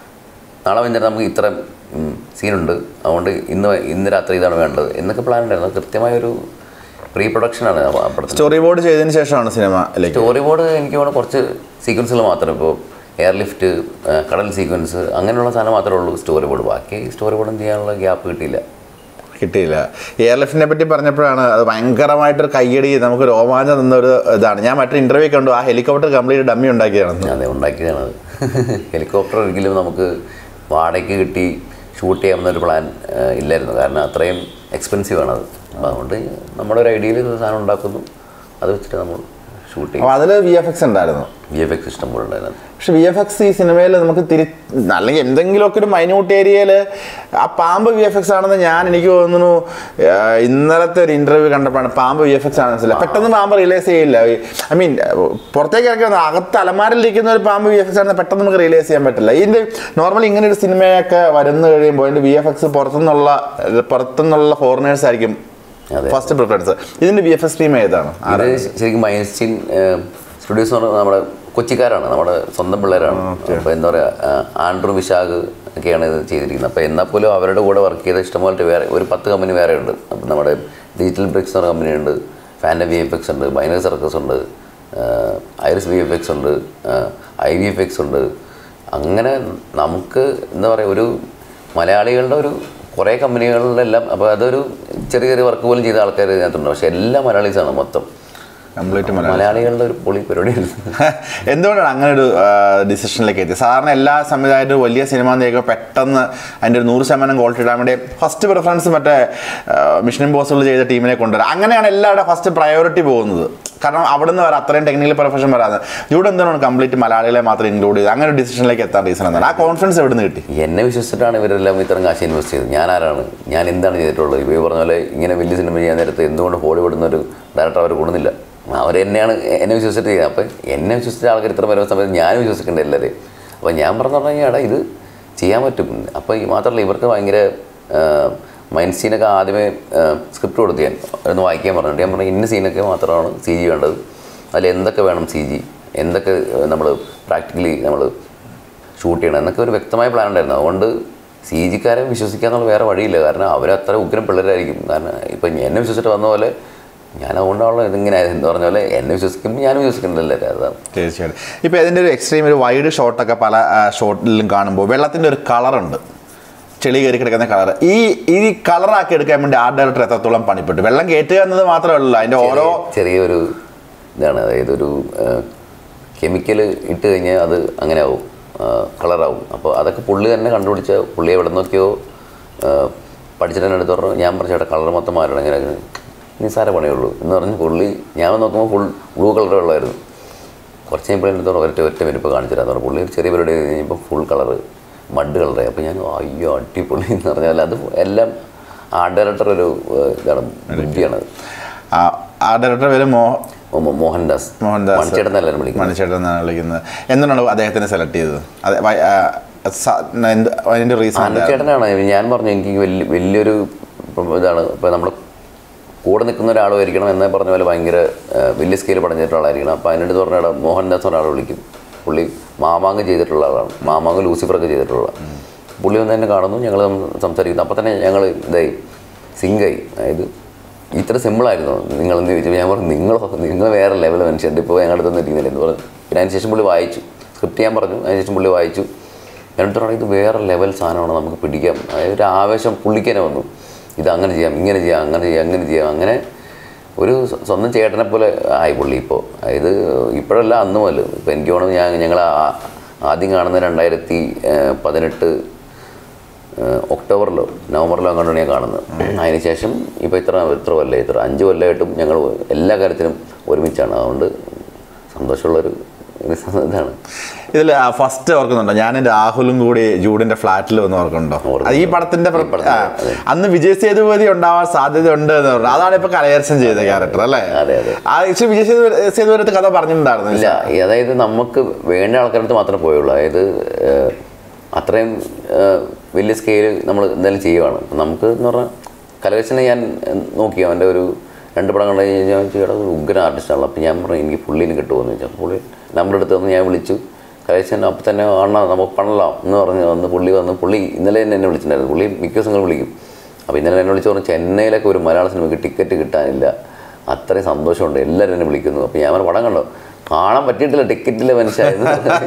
നാളെ വൈകുന്നേരം നമുക്ക് ഇത്ര സീനുണ്ട് അതുകൊണ്ട് ഇന്ന് വൈ- ഇന്ന് രാത്രി ഇതാണ് വേണ്ടത് എന്നൊക്കെ പ്ലാൻ ഉണ്ടായിരുന്നു അത് കൃത്യമായൊരു പ്രീ പ്രൊഡക്ഷനാണ് ആ പടത്തിൽ സ്റ്റോറി ബോർഡ് ചെയ്തതിന് ശേഷമാണ് സിനിമയിലേക്ക് സ്റ്റോറി ബോർഡ് എനിക്ക് തോന്നുന്നു കുറച്ച് സീക്വൻസുകൾ മാത്രമേ ഇപ്പോൾ എയർ ലിഫ്റ്റ് കടൽ സീക്വൻസ് അങ്ങനെയുള്ള സാധനം മാത്രമേ ഉള്ളൂ സ്റ്റോറി ബോർഡ് ബാക്കി സ്റ്റോറി ബോർഡും ചെയ്യാനുള്ള ഗ്യാപ്പ് കിട്ടിയില്ല കിട്ടിയില്ല എയർ ലിഫ്റ്റിനെ പറ്റി പറഞ്ഞപ്പോഴാണ് അത് ഭയങ്കരമായിട്ടൊരു കയ്യടി നമുക്ക് രോമാഞ്ചം തന്ന ഒരു ഇതാണ് ഞാൻ മറ്റൊരു ഇന്റർവ്യൂ കണ്ടു ആ ഹെലികോപ്റ്റർ കംപ്ലീറ്റ് ഡമ്മി ഉണ്ടാക്കിയതാണ് അതെ ഉണ്ടാക്കിയതാണ് അത് ഹെലികോപ്റ്റർ ഒരിക്കലും നമുക്ക് വാടകയ്ക്ക് കിട്ടി ഷൂട്ട് ചെയ്യാവുന്ന ഒരു പ്ലാൻ ഇല്ലായിരുന്നു കാരണം അത്രയും എക്സ്പെൻസീവ് ആണ് അത് അപ്പോൾ അതുകൊണ്ട് നമ്മുടെ ഒരു ഐഡിയയിൽ ഒരു സാധനം ഉണ്ടാക്കുന്നു അത് വെച്ചിട്ട് നമ്മൾ ഷൂട്ട് ചെയ്യും അപ്പോൾ അതിൽ വി എഫ് എക്സ് ഉണ്ടായിരുന്നു വി എഫ് എക്സ് ഇഷ്ടം പോലെ ഉണ്ടായിരുന്നു പക്ഷെ വി എഫ് എക്സ് ഈ സിനിമയിൽ നമുക്ക് തിരി അല്ലെങ്കിൽ എന്തെങ്കിലുമൊക്കെ ഒരു മൈന്യൂട്ട് ഏരിയയിൽ ആ പാമ്പ് വി എഫ് എക്സ് ആണെന്ന് ഞാൻ എനിക്ക് തോന്നുന്നു ആ, ഇന്നലത്തെ ഒരു ഇന്റർവ്യൂ കണ്ടപ്പോഴാണ് പാമ്പ് വി എഫ് എക്സ് ആണെന്ന് മനസ്സിലായി പെട്ടെന്ന് പാമ്പ് റിയലൈസ് ചെയ്യില്ല ഐ മീൻ പുറത്തേക്ക് ഇറക്കി വന്ന അകത്ത് അലമാരിലിരിക്കുന്ന ഒരു പാമ്പ് വി എഫ് എക്സ് ആണെന്ന് പെട്ടെന്ന് നമുക്ക് റിയലൈസ് ചെയ്യാൻ പറ്റില്ല ഇതിൻ്റെ നോർമലി ഇങ്ങനെ ഒരു സിനിമയൊക്കെ വരുന്നു കഴിയുമ്പോൾ അതിൻ്റെ വി എഫ് എക്സ് പുറത്തുനിന്നുള്ള പുറത്തുനിന്നുള്ള ഫോറിനേഴ്സ് ആയിരിക്കും അതെ. ഫസ്റ്റ് പ്രിഫറൻസ് ഇതിൻ്റെ വി എഫ് എക്സ് ടീം ഏതാണ് ഇത് ശരിക്കും മൈൻസ്റ്റീൻ സ്റ്റുഡിയോസ് എന്ന് പറഞ്ഞാൽ നമ്മുടെ കൊച്ചിക്കാരാണ് നമ്മുടെ സ്വന്തം പിള്ളേരാണ് അപ്പോൾ എന്താ പറയുക ആൻഡ്രു വിശാഖ് ഒക്കെയാണ് ഇത് ചെയ്തിരിക്കുന്നത് അപ്പോൾ എന്നാൽ പോലും അവരുടെ കൂടെ വർക്ക് ചെയ്ത ഇഷ്ടംപോലെ വേറെ ഒരു പത്ത് കമ്പനി വേറെ ഉണ്ട് അപ്പോൾ നമ്മുടെ ഡിജിറ്റൽ ബ്രിക്സ് എന്ന കമ്പനി ഉണ്ട് ഫാൻഡ വി എഫ് എക്സ് ഉണ്ട് ബൈനറി സർക്കസ് ഉണ്ട് ഐറിസ് വി എഫ് എക്സ് ഉണ്ട് ഐ വി എഫ് എക്സ് ഉണ്ട് അങ്ങനെ നമുക്ക് എന്താ പറയുക ഒരു മലയാളികളുടെ ഒരു കുറേ കമ്പനികളിലെല്ലാം അപ്പോൾ അതൊരു ചെറിയ ചെറിയ വർക്ക് പോലും ചെയ്ത ആൾക്കാർ ഇതിനകത്തുണ്ട് പക്ഷേ എല്ലാ മലയാളീസാണ് മൊത്തം കംപ്ലീറ്റ് മലയാളം മലയാളികളുടെ ഒരു പൊളി പരിപാടിയാണ് എന്തുകൊണ്ടാണ് അങ്ങനെ ഒരു ഡിസിഷനിലേക്ക് എത്തിയത് സാധാരണ എല്ലാ സംവിധായകരും വലിയ സിനിമ എന്തെങ്കിലും പെട്ടെന്ന് അതിൻ്റെ ഒരു നൂറ് ശതമാനം ക്വാളിറ്റി ഇടാൻ വേണ്ടി ഫസ്റ്റ് പ്രിഫറൻസ് മറ്റേ മിഷൻ ഇമ്പോസിബിൾ ചെയ്ത ടീമിനെ കൊണ്ടുവരാം അങ്ങനെയാണ് എല്ലാവരുടെ ഫസ്റ്റ് പ്രയോറിറ്റി പോകുന്നത് കാരണം അവിടെ നിന്ന് വരെ അത്രയും ടെക്നിക്കൽ പ്രൊഫഷൻ വരാതെ ഇവിടെ എന്താണ് കംപ്ലീറ്റ് മലയാളികളെ മാത്രം ഇൻക്ലൂഡ് ചെയ്ത് അങ്ങനെ ഒരു ഡിസിഷനിലേക്ക് എത്താൻ റീസൺ എന്താണ് ആ കോൺഫിഡൻസ് എവിടെ നിന്ന് കിട്ടി എന്നെ വിശ്വസിച്ചിട്ടാണ് ഇവരെല്ലാം ഇത്രയും കാശ് ഇൻവെസ്റ്റ് ചെയ്തത് ഞാൻ ആരാണ് ഞാൻ എന്താണ് ചെയ്തിട്ടുള്ളത് ഇപ്പോൾ ഈ പറഞ്ഞ പോലെ ഇങ്ങനെ വലിയ സിനിമ ചെയ്യാൻ നേരത്ത് എന്തുകൊണ്ട് ഹോളിവുഡ് ഒരു ഡയറക്ടർ അവർ കൂടുന്നില്ല അവർ എന്നെയാണ് എന്നെ വിശ്വസിച്ചിട്ട് ചെയ്യുന്നത് അപ്പം എന്നെ വിശ്വസിച്ച ആൾക്കാർ ഇത്ര വരുന്ന സമയത്ത് ഞാൻ വിശ്വസിക്കേണ്ട എല്ലാവരെയും അപ്പോൾ ഞാൻ പറഞ്ഞു പറഞ്ഞാൽ എടാ ഇത് ചെയ്യാൻ പറ്റും അപ്പോൾ ഈ മാത്രമല്ല ഇവർക്ക് ഭയങ്കര മൈൻഡ് സീനൊക്കെ ആദ്യമേ സ്ക്രിപ്റ്റ് കൊടുത്ത് ഞാൻ ഒന്ന് വായിക്കാൻ പറഞ്ഞിട്ട് ഞാൻ പറഞ്ഞു ഇന്ന സീനൊക്കെ മാത്രമാണ് സി ജി വേണ്ടത് അതിൽ എന്തൊക്കെ വേണം സി ജി എന്തൊക്കെ നമ്മൾ പ്രാക്ടിക്കലി നമ്മൾ ഷൂട്ട് ചെയ്യണം എന്നൊക്കെ ഒരു വ്യക്തമായ പ്ലാൻ ഉണ്ടായിരുന്നു അതുകൊണ്ട് സി ജിക്കാരെ വിശ്വസിക്കാന്നുള്ള വേറെ വഴിയില്ല കാരണം അവരത്ര ഉഗ്രം പിള്ളേരായിരിക്കും കാരണം ഇപ്പം എന്നെ വിശ്വസിച്ചിട്ട് വന്ന പോലെ ഞാൻ അതുകൊണ്ടാണല്ലോ ഇതിങ്ങനെ ആയത് എന്ന് പറഞ്ഞ പോലെ എന്നെ വിശ്വസിക്കുമ്പോൾ ഞാനും വിശ്വസിക്കുന്നില്ല അതാണ് തീർച്ചയായിട്ടും ഇപ്പോൾ ഇതിൻ്റെ ഒരു എക്സ്ട്രീം ഒരു വൈഡ് ഷോട്ടൊക്കെ പല ഷോട്ടിലും കാണുമ്പോൾ വെള്ളത്തിൻ്റെ ഒരു കളറുണ്ട് ചെളി കയറി കിടക്കുന്ന കളർ ഈ ഈ കളറാക്കി എടുക്കാൻ വേണ്ടി ആർട്ട് ഡയറക്ടർ എത്രത്തോളം പണിപ്പെട്ടു വെള്ളം കയറ്റുക എന്നത് മാത്രമേ ഉള്ളൂ അതിൻ്റെ ഓരോ ചെറിയൊരു ഇതാണ് അതായത് ഒരു കെമിക്കൽ ഇട്ട് കഴിഞ്ഞാൽ അത് അങ്ങനെ ആവും കളറാവും അപ്പോൾ അതൊക്കെ പുള്ളി തന്നെ കണ്ടുപിടിച്ച പുള്ളി എവിടെ നോക്കിയോ പഠിച്ചിട്ട് തന്നെ എടുത്ത് പറഞ്ഞു ഞാൻ പറഞ്ഞു ചേട്ടാ കളർ മൊത്തം മാറണം ഇങ്ങനെ നിസ്സാര പണിയുള്ളൂ എന്ന് പറഞ്ഞ് പുള്ളി ഞാൻ നോക്കുമ്പോൾ ഫുൾ ബ്ലൂ കളറേ ഉള്ളായിരുന്നു കുറച്ച് കഴിയുമ്പോൾ എടുത്തോളം ഒരൊറ്റ ഒറ്റ വരിപ്പ് കാണിച്ചു തരാം പുള്ളി ഒരു ചെറിയ പരിപാടി കഴിഞ്ഞ് കഴിഞ്ഞപ്പോൾ ഫുൾ കളറ് മഡ് കളറായി അപ്പോൾ ഞാൻ അയ്യോ അടിപൊളി എന്ന് പറഞ്ഞാൽ അത് എല്ലാം ആർട്ട് ഡയറക്ടർ ഒരു ഏഹ്, ഇതാണ് ബുദ്ധിയാണത് ആർട്ട് ഡയറക്ടർ പേര് മോ മോ- മോ- മോഹൻദാസ് മോഹൻദാസ്. മണിച്ചേട്ടൻ എന്നല്ല വിളിക്കുന്നത് മണിച്ചേട്ടൻ എന്നാണ് വിളിക്കുന്നത് എന്തുകൊണ്ടാണ് അദ്ദേഹത്തിനെ സെലക്ട് ചെയ്തത് അതെ വൈ- ആ, സ- എന്ത് അതിൻ്റെ റീസൺ മണിച്ചേട്ടനാണ് ഞാൻ പറഞ്ഞു എനിക്ക് വലിയ വലിയൊരു ഇപ്പം ഇതാണ് ഇപ്പോൾ നമ്മൾ കൂടെ നിൽക്കുന്ന ഒരാളുമായിരിക്കണം എന്നേ പറഞ്ഞ പോലെ ഭയങ്കര ഏഹ്, വലിയ സ്കെയിൽ പഠിച്ചിട്ടുള്ള ആളായിരിക്കണം അപ്പോൾ അതിനടുത്ത് പറഞ്ഞ ഇടം മോഹൻദാസ് ഒരാളെ വിളിക്കും പുള്ളി മാമാങ്ക് ചെയ്തിട്ടുള്ള ആളാണ് മാമാങ്ക് ലൂസിഫറൊക്കെ ചെയ്തിട്ടുള്ള പുള്ളി വന്ന് എന്നെ കാണുന്നു ഞങ്ങൾ സംസാരിക്കുന്നു അപ്പോൾ തന്നെ ഞങ്ങൾ ഇതായി സിങ്കായി അതായത് ഇത്ര സിമ്പിളായിരുന്നു നിങ്ങൾ എന്ത് ചോദിച്ചു ഞാൻ പറഞ്ഞു നിങ്ങളോ നിങ്ങൾ വേറെ ലെവൽ മനുഷ്യൻ്റെ ഇപ്പോൾ ഞങ്ങളുടെ അടുത്ത് ഇരിക്കുന്നില്ല എന്ന് പറഞ്ഞു പിന്നെ അതിന് ശേഷം പുള്ളി വായിച്ചു സ്ക്രിപ്റ്റ് ചെയ്യാൻ പറഞ്ഞു അതിന് ശേഷം പുള്ളി വായിച്ചു എന്നിട്ട് പറഞ്ഞു ഇത് വേറെ ലെവൽ സാധനമാണ് നമുക്ക് പിടിക്കാം അതായത് ഒരു ആവേശം പുള്ളിക്ക് തന്നെ വന്നു ഇത് അങ്ങനെ ചെയ്യാം ഇങ്ങനെ ചെയ്യാം അങ്ങനെ ചെയ്യാം അങ്ങനെ ചെയ്യാം അങ്ങനെ ഒരു സ്വ- സ്വന്തം ചേട്ടനെ പോലെ ആയി പുള്ളി ഇപ്പോൾ അതായത് ഇപ്പോഴല്ല അന്ന് മുതൽ ഇപ്പോൾ എനിക്ക് തോന്നുന്നു ഞാൻ ഞങ്ങൾ ആ- ആദ്യം കാണുന്ന രണ്ടായിരത്തി ഏഹ്, പതിനെട്ട് ഏഹ്, ഒക്ടോബറിലോ നവംബറിലോ അങ്ങോട്ടാണ് ഞാൻ കാണുന്നത് അതിനുശേഷം ഇപ്പോൾ ഇത്ര ഇത്ര കൊല്ലം ഇത്ര അഞ്ച് കൊല്ലമായിട്ടും ഞങ്ങൾ എല്ലാ കാര്യത്തിനും ഒരുമിച്ചാണ് അതുകൊണ്ട് സന്തോഷമുള്ളൊരു ഒരു ഇതാണ് ഇതിൽ ഫസ്റ്റ് ഓർക്കുന്നുണ്ടോ ഞാനും രാഹുലും കൂടി ജൂഡിന്റെ ഫ്ലാറ്റിൽ വന്ന് ഓർക്കുന്നുണ്ടോ അത് ഈ പടത്തിന്റെ പ്ര- ഈ പടത്തിന്റെ, ആ, അതെ. അന്ന് വിജയ് സേതുപതി ഉണ്ടാവാൻ സാധ്യത ഉണ്ട് എന്ന് പറഞ്ഞു അതാണ് ഇപ്പൊ കലയർച്ചൻ ചെയ്ത ക്യാരക്ടർ അല്ലേ അതെ, അതെ. ആ പക്ഷെ വിജയ് സേതു സേതുപതി കഥ പറഞ്ഞിട്ടുണ്ടായിരുന്നു ഇല്ല ഈ അതായത് നമുക്ക് വേണ്ട ആൾക്കാരുടെ അടുത്ത് മാത്രമേ പോയുള്ളൂ അതായത് ഏഹ്, അത്രയും ഏഹ്, വലിയ സ്കെയിൽ നമ്മൾ എന്തായാലും ചെയ്യുവാണ് അപ്പം നമുക്ക് എന്ന് പറഞ്ഞാൽ കലകശനെ ഞാൻ ഏഹ്, നോക്കി അവൻ്റെ ഒരു രണ്ട് പടം കണ്ടു കഴിഞ്ഞാൽ ഞാൻ ചേട്ടാ ഒരു ഉഗ്ര ആർട്ടിസ്റ്റാണല്ലോ അപ്പം ഞാൻ പറഞ്ഞു എനിക്ക് പുള്ളിന് കിട്ടുമെന്ന് ചോദിച്ചാൽ പുള്ളി നമ്പർ എടുത്ത് വന്ന് ഞാൻ വിളിച്ചു കലകശൻ അപ്പം തന്നെ അണ്ണ നമുക്ക് പണലാം എന്ന് പറഞ്ഞ് വന്ന് പുള്ളി വന്ന് പുള്ളി ഇന്നലെ തന്നെ എന്നെ വിളിച്ചിട്ടുണ്ടായിരുന്നു പുള്ളി മിക്ക ദിവസങ്ങളും വിളിക്കും അപ്പോൾ ഇന്നലെ എന്നെ വിളിച്ച് പറഞ്ഞു ചെന്നൈയിലൊക്കെ ഒരു മലയാള സിനിമയ്ക്ക് ടിക്കറ്റ് കിട്ടാനില്ല അത്രയും സന്തോഷമുണ്ട് എല്ലാവരും എന്നെ വിളിക്കുന്നു അപ്പോൾ ഞാൻ പറഞ്ഞു, പടം കണ്ടോ കാണാൻ പറ്റിയിട്ടില്ല ടിക്കറ്റില്ല മനുഷ്യൻ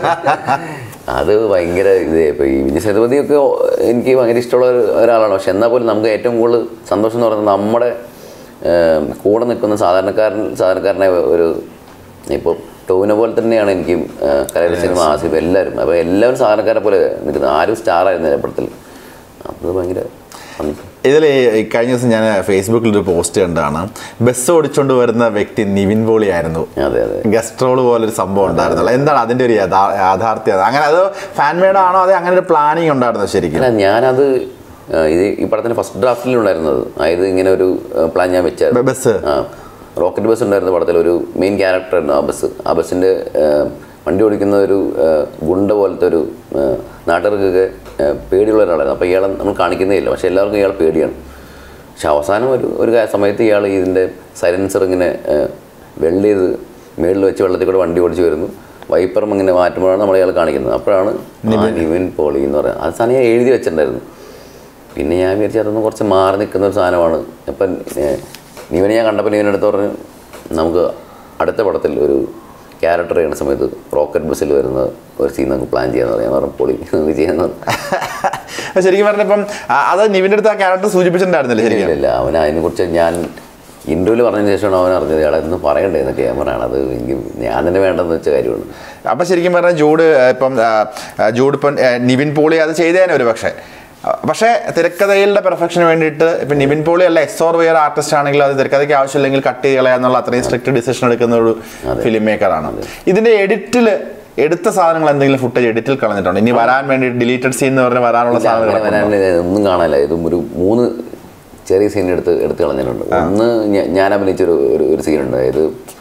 അത് ഭയങ്കര ഇത് ഇപ്പോൾ ഈ വിജയ് സേതുപതിയൊക്കെ എനിക്ക് ഭയങ്കര ഇഷ്ടമുള്ള ഒരു- ഒരാളാണ് പക്ഷെ എന്നാൽ പോലും നമുക്ക് ഏറ്റവും കൂടുതൽ സന്തോഷം എന്ന് പറയുന്നത് നമ്മുടെ ഏം, കൂടെ നിൽക്കുന്ന സാധാരണക്കാരൻ സാധാരണക്കാരനെ ഒരു ഇപ്പോൾ ടോവിനെ പോലെ തന്നെയാണ് എനിക്കും കലയുടെ സിനിമ ആസിഫ് എല്ലാവരും അപ്പോൾ എല്ലാവരും സാധാരണക്കാരെ പോലെ നിൽക്കുന്നത് ആരും സ്റ്റാർ ആയിരുന്നു പടത്തിൽ അത് ഭയങ്കര സന്തോഷം. ഇതിൽ കഴിഞ്ഞ ദിവസം ഞാൻ ഫേസ്ബുക്കിൽ ഒരു പോസ്റ്റ് കണ്ടാണ് ബസ് ഓടിച്ചുകൊണ്ട് വരുന്ന വ്യക്തി നിവിൻ പോളി ആയിരുന്നു അതെ അതെ ഗസ്റ്റ് റോൾ പോലെ ഒരു സംഭവം ഉണ്ടായിരുന്നല്ലോ എന്താണ് അതിന്റെ ഒരു യഥാ യാഥാർത്ഥ്യത അങ്ങനെ അത് ഫാൻ മെയ്ഡ് ആണോ അതെ അങ്ങനെ ഒരു പ്ലാനിങ് ഉണ്ടായിരുന്നു ശരിക്കും അല്ല ഞാനത് ആ, ഇത് ഈ പടത്തിന് ഫസ്റ്റ് ഡ്രാഫ്റ്റിലുണ്ടായിരുന്നത് അതായത് ഇങ്ങനെ ഒരു പ്ലാൻ ഞാൻ വെച്ചായിരുന്നു ബ- ബസ് ആ റോക്കറ്റ് ബസ് ഉണ്ടായിരുന്ന പടത്തിൽ ഒരു മെയിൻ ക്യാരക്ടറായിരുന്നു ആ ബസ് ആ ബസ്സിൻ്റെ വണ്ടി ഓടിക്കുന്ന ഒരു ആ, ഗുണ്ട പോലത്തെ ഒരു ആ, നാട്ടുകാർക്കൊക്കെ ആ, പേടിയുള്ള ഒരാളായിരുന്നു അപ്പോൾ ഇയാളെ നമ്മൾ കാണിക്കുന്നേ ഇല്ല പക്ഷേ എല്ലാവർക്കും ഇയാൾ പേടിയാണ് പക്ഷെ അവസാനം ഒരു ഒരു കാ- സമയത്ത് ഇയാൾ ഇതിൻ്റെ സൈലൻസർ ഇങ്ങനെ വെള്ളി ചെയ്ത് മേളിൽ വെച്ച് വെള്ളത്തിൽ കൂടെ വണ്ടി ഓടിച്ച് വരുന്നു വൈപ്പറും ഇങ്ങനെ മാറ്റുമ്പോഴാണ് നമ്മൾ ഇയാൾ കാണിക്കുന്നത് അപ്പോഴാണ് ആ നിവിൻ പോളി എന്ന് പറയുന്നത് അത് സാധനം ഞാൻ എഴുതി വെച്ചിട്ടുണ്ടായിരുന്നു പിന്നെ ഞാൻ വിചാരിച്ചു അതൊന്ന് കുറച്ച് മാറി നിൽക്കുന്ന ഒരു സാധനമാണ് ഇപ്പം നീവനെ ഞാൻ കണ്ടപ്പോൾ നീവൻ്റെ അടുത്ത് പറഞ്ഞു നമുക്ക് അടുത്ത പടത്തിൽ ഒരു ക്യാരക്ടർ ചെയ്യുന്ന സമയത്ത് റോക്കറ്റ് ബസ്സിൽ വരുന്ന ഒരു സീൻ നമുക്ക് പ്ലാൻ ചെയ്യാന്ന് പറയാൻ പറഞ്ഞു പൊളി നമുക്ക് ചെയ്യാന്ന് പറഞ്ഞു. അപ്പൊ ശരിക്കും പറഞ്ഞപ്പം ആ, അത് നിവിന്റെ അടുത്ത് ആ ക്യാരക്ടർ സൂചിപ്പിച്ചിട്ടുണ്ടായിരുന്നില്ലേ ശരിക്കും ഇല്ല അവൻ അതിനെക്കുറിച്ച് ഞാൻ ഇൻ്റർവ്യൂവിൽ പറഞ്ഞതിന് ശേഷമാണ് അവൻ അറിഞ്ഞത് ഇയാളെ ഇന്ന് പറയണ്ടേ എന്നൊക്കെ ഞാൻ പറയണം അത് എനിക്ക് ഞാൻ തന്നെ വേണ്ടെന്ന് വെച്ച കാര്യമാണ് അപ്പൊ ശരിക്കും പറഞ്ഞാൽ ജൂഡ് ആ, ഇപ്പം ആ, ആ, ജൂഡ് ഇപ്പം ആ, നിവിൻ പോളി അത് ചെയ്തേനെ ഒരു പക്ഷേ ആ, പക്ഷേ തിരക്കഥയുടെ പെർഫെക്ഷന് വേണ്ടിയിട്ട് ഇപ്പം നിവിൻ പോളി അല്ല എക്സോർ വെയർ ആർട്ടിസ്റ്റ് ആണെങ്കിൽ അത് തിരക്കഥയ്ക്ക് ആവശ്യമില്ലെങ്കിൽ കട്ട് ചെയ്ത് കളയാന്നുള്ള അത്രയും സ്ട്രിക്റ്റ് ഡിസിഷൻ എടുക്കുന്ന ഒരു ഫിലിം മേക്കറാണ് ഇതിന്റെ എഡിറ്റിൽ എടുത്ത സാധനങ്ങൾ എന്തെങ്കിലും ഫുട്ടേജ് എഡിറ്റിൽ കളഞ്ഞിട്ടുണ്ട് ഇനി വരാൻ വേണ്ടി ഡിലീറ്റഡ് സീൻ എന്ന് പറഞ്ഞ് വരാനുള്ള ഇല്ല, അങ്ങനെ സാധനങ്ങൾ വരാൻ ഒന്നും കാണാനില്ല ഇതും ഒരു മൂന്ന് ചെറിയ സീൻ എടുത്ത് എടുത്ത് കളഞ്ഞിട്ടുണ്ട് ഒന്ന് ഞ- ഞാൻ അഭിനയിച്ചൊരു ഒരു ഒരു സീനുണ്ട് അതായത്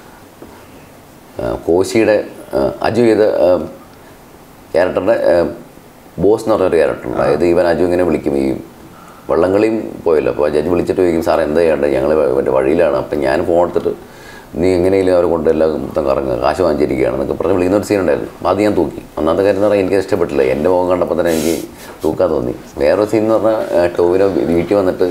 ആ, കോശിയുടെ ആ, അജു ചെയ്ത ക്യാരക്ടറിൻ്റെ ബോസ് എന്ന് പറഞ്ഞൊരു ക്യാരക്ടറുണ്ട് അതായത് ഇവൻ അജു ഇങ്ങനെ വിളിക്കും ഈ വള്ളംകളിയും പോയല്ലോ അപ്പോൾ ജഡ്ജ് വിളിച്ചിട്ട് ചോദിക്കും സാർ എന്താ ചെയ്യേണ്ടത് ഞങ്ങൾ എൻ്റെ വഴിയിലാണ് അപ്പം ഞാൻ ഫോൺ എടുത്തിട്ട് നീ എങ്ങനെയെങ്കിലും അവർ കൊണ്ടെല്ലാം മൊത്തം കറങ്ങുക കാശ് വാങ്ങിച്ചിരിക്കുകയാണ് എന്നൊക്കെ പറഞ്ഞ് വിളിക്കുന്ന ഒരു സീൻ ഉണ്ടായിരുന്നു അപ്പോൾ അത് ഞാൻ തൂക്കി ഒന്നാമത്തെ കാര്യം എന്ന് പറഞ്ഞാൽ എനിക്ക് ഇഷ്ടപ്പെട്ടില്ല എൻ്റെ മുഖം കണ്ടപ്പോൾ തന്നെ എനിക്ക് തൂക്കാൻ തോന്നി വേറൊരു സീൻ എന്ന് പറഞ്ഞാൽ ആ, ടോവിനോ വീട്ടിൽ വന്നിട്ട്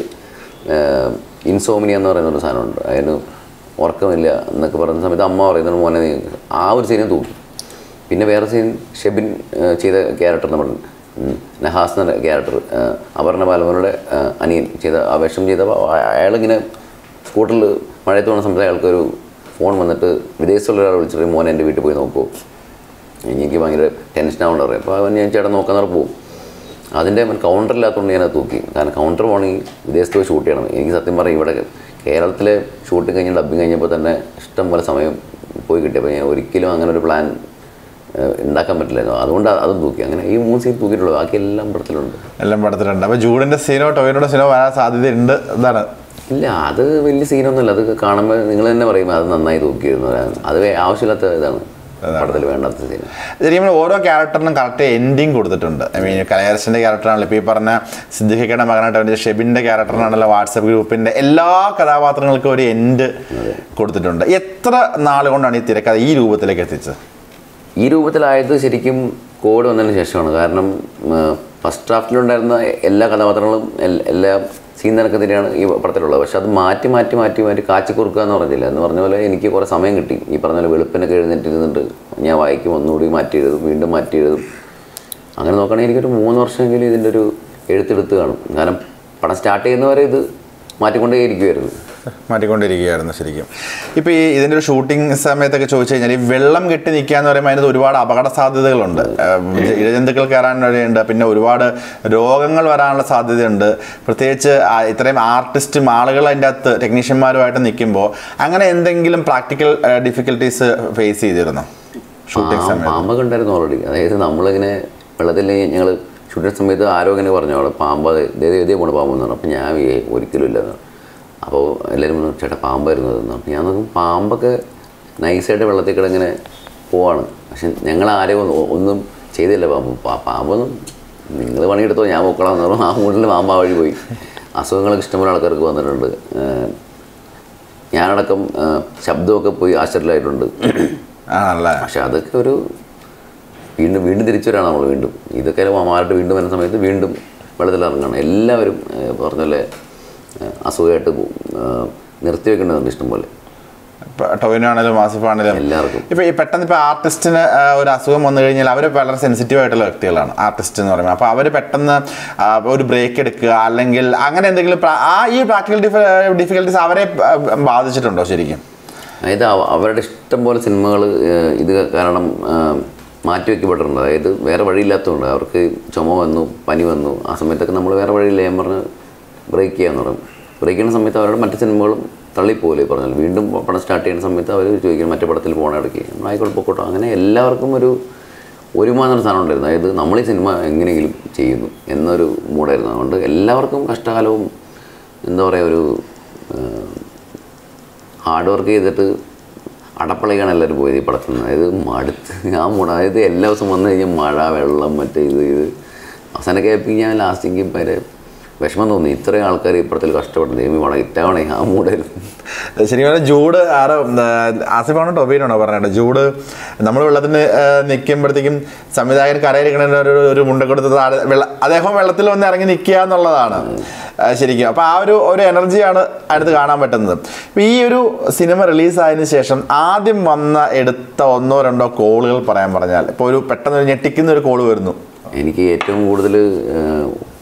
ഇൻസോമിനിയ എന്ന് പറയുന്ന ഒരു സാധനമുണ്ട് അതിന് ഉറക്കമില്ല എന്നൊക്കെ പറയുന്ന സമയത്ത് അമ്മ പറയുന്നത് മോനെ നീ ആ ഒരു സീനെ തൂക്കി പിന്നെ വേറെ സീൻ ഷെബിൻ ആ, ചെയ്ത ക്യാരക്ടർ നമ്മൾ ഉം, നഹാസ് എന്ന ക്യാരക്ടർ അപർണ ബാലമോനുടെ ആ, അനിയൻ ചെയ്ത ആ വേഷം ചെയ്തപ്പോൾ അയാളിങ്ങനെ സ്കൂട്ടറിൽ മഴയത്ത് പോകുന്ന സമയത്ത് അയാൾക്കൊരു ഫോൺ വന്നിട്ട് വിദേശത്തുള്ള ഒരാൾ വിളിച്ചിട്ട് മോനെ എൻ്റെ വീട്ടിൽ പോയി നോക്കൂ എനിക്ക് ഭയങ്കര ടെൻഷൻ ആവേണ്ട പറയും അപ്പോൾ അവൻ ഞാൻ ചേട്ടൻ നോക്കാൻ നേരം പോകും അതിൻ്റെ അവൻ കൗണ്ടർ ഇല്ലാത്തതുകൊണ്ട് ഞാനത് തൂക്കി കാരണം കൗണ്ടർ പോകണമെങ്കിൽ വിദേശത്ത് പോയി ഷൂട്ട് ചെയ്യണം എനിക്ക് സത്യം പറയും ഇവിടെ കേരളത്തിലെ ഷൂട്ടിംഗ് കഴിഞ്ഞ് ഡബിങ് കഴിഞ്ഞപ്പോൾ തന്നെ ഇഷ്ടം പോലെ സമയം പോയി കിട്ടിയപ്പോൾ ഞാൻ ഒരിക്കലും അങ്ങനെ ഒരു പ്ലാൻ ഉണ്ടാക്കാൻ പറ്റില്ലായിരുന്നു അതുകൊണ്ട് അതും തൂക്കി അങ്ങനെ ഈ മൂന്ന് സീൻ തൂക്കിയിട്ടുള്ളൂ ബാക്കി എല്ലാം പടത്തിലുണ്ട് എല്ലാം പടത്തിലുണ്ട് അപ്പൊ ജൂഡിന്റെ സീനോ ടോവിനോടെ സീനോ വരാൻ സാധ്യതയുണ്ട് ഇതാണ് ഇല്ല അത് വലിയ സീനൊന്നുമില്ല അത് കാണുമ്പോൾ നിങ്ങൾ തന്നെ പറയും അത് നന്നായി തൂക്കിയിരുന്നു അത് വേ- ആവശ്യമില്ലാത്ത ഇതാണ് പടത്തിൽ വേണ്ടാത്ത സീൻ ശരിക്കും പറഞ്ഞാൽ ഓരോ ക്യാരക്ടറിനും കറക്റ്റ് എൻഡിങ് കൊടുത്തിട്ടുണ്ട് ഐ മീൻ കലയരസിന്റെ ക്യാരക്ടറാണല്ലോ ഇപ്പോൾ ഈ പറഞ്ഞ സിദ്ദിഖയുടെ മകനായിട്ട് അഭിനയിച്ച ഷെബിന്റെ ക്യാരക്ടറിനാണല്ലോ വാട്സപ്പ് ഗ്രൂപ്പിന്റെ എല്ലാ കഥാപാത്രങ്ങൾക്കും ഒരു എൻഡ് കൊടുത്തിട്ടുണ്ട് എത്ര നാൾ കൊണ്ടാണ് ഈ തിരക്കഥ ഈ രൂപത്തിലേക്ക് എത്തിച്ചത് ഈ രൂപത്തിലായത് ശരിക്കും കോഡ് വന്നതിന് ശേഷമാണ് കാരണം ഫസ്റ്റ് ഡ്രാഫ്റ്റിലുണ്ടായിരുന്ന എല്ലാ കഥാപാത്രങ്ങളും എൽ- എല്ലാ സീൻ നിരക്കത്തിൻ്റെയാണ് ഈ പടത്തിലുള്ളത് പക്ഷെ അത് മാറ്റി മാറ്റി മാറ്റി മാറ്റി കാച്ചി കുറുക്കുക എന്ന് പറഞ്ഞില്ല എന്ന് പറഞ്ഞ പോലെ എനിക്ക് കുറേ സമയം കിട്ടി ഈ പറഞ്ഞ പോലെ വെളുപ്പിനൊക്കെ എഴുന്നേറ്റിരുന്നിട്ട് ഞാൻ വായിക്കും ഒന്നുകൂടി മാറ്റി എഴുതും വീണ്ടും മാറ്റി എഴുതും അങ്ങനെ നോക്കുകയാണെങ്കിൽ എനിക്കൊരു മൂന്ന് വർഷമെങ്കിലും ഇതിൻ്റെ ഒരു എഴുത്തെടുത്ത് കാണും കാരണം പടം സ്റ്റാർട്ട് ചെയ്യുന്നവരെ ഇത് മാറ്റിക്കൊണ്ടേ ഇരിക്കുമായിരുന്നു മാറ്റിക്കൊണ്ടിരിക്കുകയായിരുന്നു ശരിക്കും ഇപ്പോൾ ഈ ഇതിൻ്റെ ഒരു ഷൂട്ടിംഗ് സമയത്തൊക്കെ ചോദിച്ചു കഴിഞ്ഞാൽ ഈ വെള്ളം കെട്ടി നിൽക്കുക എന്ന് പറയുമ്പോൾ അതിനകത്ത് ഒരുപാട് അപകട സാധ്യതകളുണ്ട് ഏഹ് ഇഴജന്തുക്കൾ കയറാൻ വഴിയുണ്ട് പിന്നെ ഒരുപാട് രോഗങ്ങൾ വരാനുള്ള സാധ്യതയുണ്ട് പ്രത്യേകിച്ച് ആ ഇത്രയും ആർട്ടിസ്റ്റും ആളുകൾ അതിൻ്റെ അകത്ത് ടെക്നീഷ്യന്മാരുമായിട്ട് നിൽക്കുമ്പോൾ അങ്ങനെ എന്തെങ്കിലും പ്രാക്ടിക്കൽ ഡിഫിക്കൽട്ടീസ് ഫേസ് ചെയ്തിരുന്നോ ഷൂട്ടിംഗ് പാമ്പ് സമയത്ത് പാമ്പൊക്കെ ഉണ്ടായിരുന്നു ഓൾറെഡി അതായത് നമ്മളിങ്ങനെ വെള്ളത്തിൽ ഞങ്ങൾ ഷൂട്ടിംഗ് സമയത്ത് ആരോ ഇങ്ങനെ പറഞ്ഞു അവിടെ പാമ്പ് ഇതേ ഇതേ പോണ പാമ്പ് എന്ന് പറഞ്ഞു അപ്പോൾ ഞാൻ ഏ ഒരിക്കലും ഇല്ല എന്ന് പറഞ്ഞു. അപ്പോൾ എല്ലാവരും പറഞ്ഞു ചേട്ടാ പാമ്പായിരുന്നു അതെന്ന് അപ്പോൾ ഞാൻ നോക്കും പാമ്പൊക്കെ നൈസായിട്ട് വെള്ളത്തിൽ കിടങ്ങനെ പോവാണ് പക്ഷെ ഞങ്ങൾ ആരെയും ഒന്നും- ഒന്നും ചെയ്തില്ല പാമ്പ് പാ- പാമ്പൊന്നും നിങ്ങൾ പണിയെടുത്തോ ഞാൻ പോക്കളാം എന്ന് പറഞ്ഞു ആ മൂട്ടിൽ പാമ്പ് ആ വഴി പോയി അസുഖങ്ങളൊക്കെ ഇഷ്ടംപോലെ ആൾക്കാർക്ക് വന്നിട്ടുണ്ട് ഏഹ് ഞാനടക്കം ഏഹ് ശബ്ദമൊക്കെ പോയി ആശ്ചര്യമായിട്ടുണ്ട് ആണല്ലേ പക്ഷെ അതൊക്കെ ഒരു വീണ്ടും വീണ്ടും തിരിച്ചു വരാണ് നമ്മൾ വീണ്ടും ഇതൊക്കെ മാറിയിട്ട് വീണ്ടും വരുന്ന സമയത്ത് വീണ്ടും വെള്ളത്തിൽ ഇറങ്ങണം എല്ലാവരും ഏഹ്, പറഞ്ഞ പോലെ ഏഹ്, അസുഖമായിട്ട് പോകും ഏഹ്, നിർത്തി വെക്കേണ്ടതുണ്ട് ഇഷ്ടംപോലെ ടൊവിനോ ആണെങ്കിലും മാസിഫ് ആണെങ്കിലും എല്ലാവർക്കും ഇപ്പൊ ഈ പെട്ടെന്ന് ഇപ്പൊ ആർട്ടിസ്റ്റിന് ഒരു അസുഖം വന്നു കഴിഞ്ഞാൽ അവർ വളരെ സെൻസിറ്റീവ് ആയിട്ടുള്ള വ്യക്തികളാണ് ആർട്ടിസ്റ്റ് എന്ന് പറയുമ്പോൾ അപ്പോൾ അവർ പെട്ടെന്ന് ആ, ഒരു ബ്രേക്ക് എടുക്കുക അല്ലെങ്കിൽ അങ്ങനെ എന്തെങ്കിലും പ്ര- ആ ഈ പ്രാക്ടിക്കൽ ഡിഫിക്കൽട്ടീസ് അവരെ ആ, ബാധിച്ചിട്ടുണ്ടോ ശരിക്കും അതായത് അവ- അവരുടെ ഇഷ്ടം പോലെ സിനിമകൾ ഇത് കാരണം ഏഹ്, മാറ്റിവെക്കപ്പെട്ടിട്ടുണ്ട് അതായത് വേറെ വഴിയില്ലാത്തതുകൊണ്ട് അവർക്ക് ചുമ വന്നു പനി വന്നു ആ സമയത്തൊക്കെ നമ്മൾ വേറെ വഴിയില്ല ഞാൻ പറഞ്ഞ് ബ്രേക്ക് ചെയ്യാന്ന് പറയും ബ്രേക്ക് ചെയ്യുന്ന സമയത്ത് അവരുടെ മറ്റു സിനിമകളും തള്ളിപ്പോലെ പറഞ്ഞാൽ വീണ്ടും പടം സ്റ്റാർട്ട് ചെയ്യുന്ന സമയത്ത് അവർ ചോദിക്കും മറ്റേ പടത്തിൽ പോകണ ഇടയ്ക്ക് ആയിക്കോട്ടെ പൊക്കോട്ടോ അങ്ങനെ എല്ലാവർക്കും ഒരു ഒരുമാതിരി സാധനം ഉണ്ടായിരുന്നു അതായത് നമ്മൾ ഈ സിനിമ എങ്ങനെയെങ്കിലും ചെയ്യുന്നു എന്നൊരു മൂടായിരുന്നു അതുകൊണ്ട് എല്ലാവർക്കും കഷ്ടകാലവും എന്താ പറയുക ഒരു ഏഹ്, ഹാർഡ് വർക്ക് ചെയ്തിട്ട് അടപ്പളയാണ് എല്ലാവരും പോയത് ഈ പടത്തിൽ നിന്ന് അതായത് മടുത്ത് ഞാൻ മൂട അതായത് എല്ലാ ദിവസവും വന്നു കഴിഞ്ഞാൽ മഴ വെള്ളം മറ്റേ ഇത് ഇത് അവസാനമൊക്കെ ആയപ്പോൾ ഞാൻ ലാസ്റ്റിക്ക് വരെ വിഷമം തോന്നി ഇത്രയും ആൾക്കാർ ഈ പടത്തിൽ കഷ്ടപ്പെടുന്നത് ദൈവം പടം ഇറ്റാവണേ ആ മൂടായിരുന്നു ശരിക്കും പറഞ്ഞാൽ ജൂഡ് ആരോ ആസിഫാണോ ടൊബീനാണോ പറഞ്ഞത് ജൂഡ് നമ്മൾ വെള്ളത്തിന് നിൽക്കുമ്പോഴത്തേക്കും സംവിധായകൻ കരയിരിക്കണ ഒരു ഒരു മുണ്ട കൊടുത്ത് താഴെ വെള്ള അദ്ദേഹം വെള്ളത്തിൽ വന്ന് ഇറങ്ങി നിൽക്കുക എന്നുള്ളതാണ് ആ, ശരിക്കും അപ്പോൾ ആ ഒരു ഒരു എനർജിയാണ് അടുത്ത് കാണാൻ പറ്റുന്നത് അപ്പോൾ ഈ ഒരു സിനിമ റിലീസായതിനു ശേഷം ആദ്യം വന്ന എടുത്ത ഒന്നോ രണ്ടോ കോളുകൾ പറയാൻ പറഞ്ഞാൽ ഇപ്പോൾ ഒരു പെട്ടെന്ന് ഒരു ഞെട്ടിക്കുന്ന ഒരു കോള് വരുന്നു എനിക്ക് ഏറ്റവും കൂടുതൽ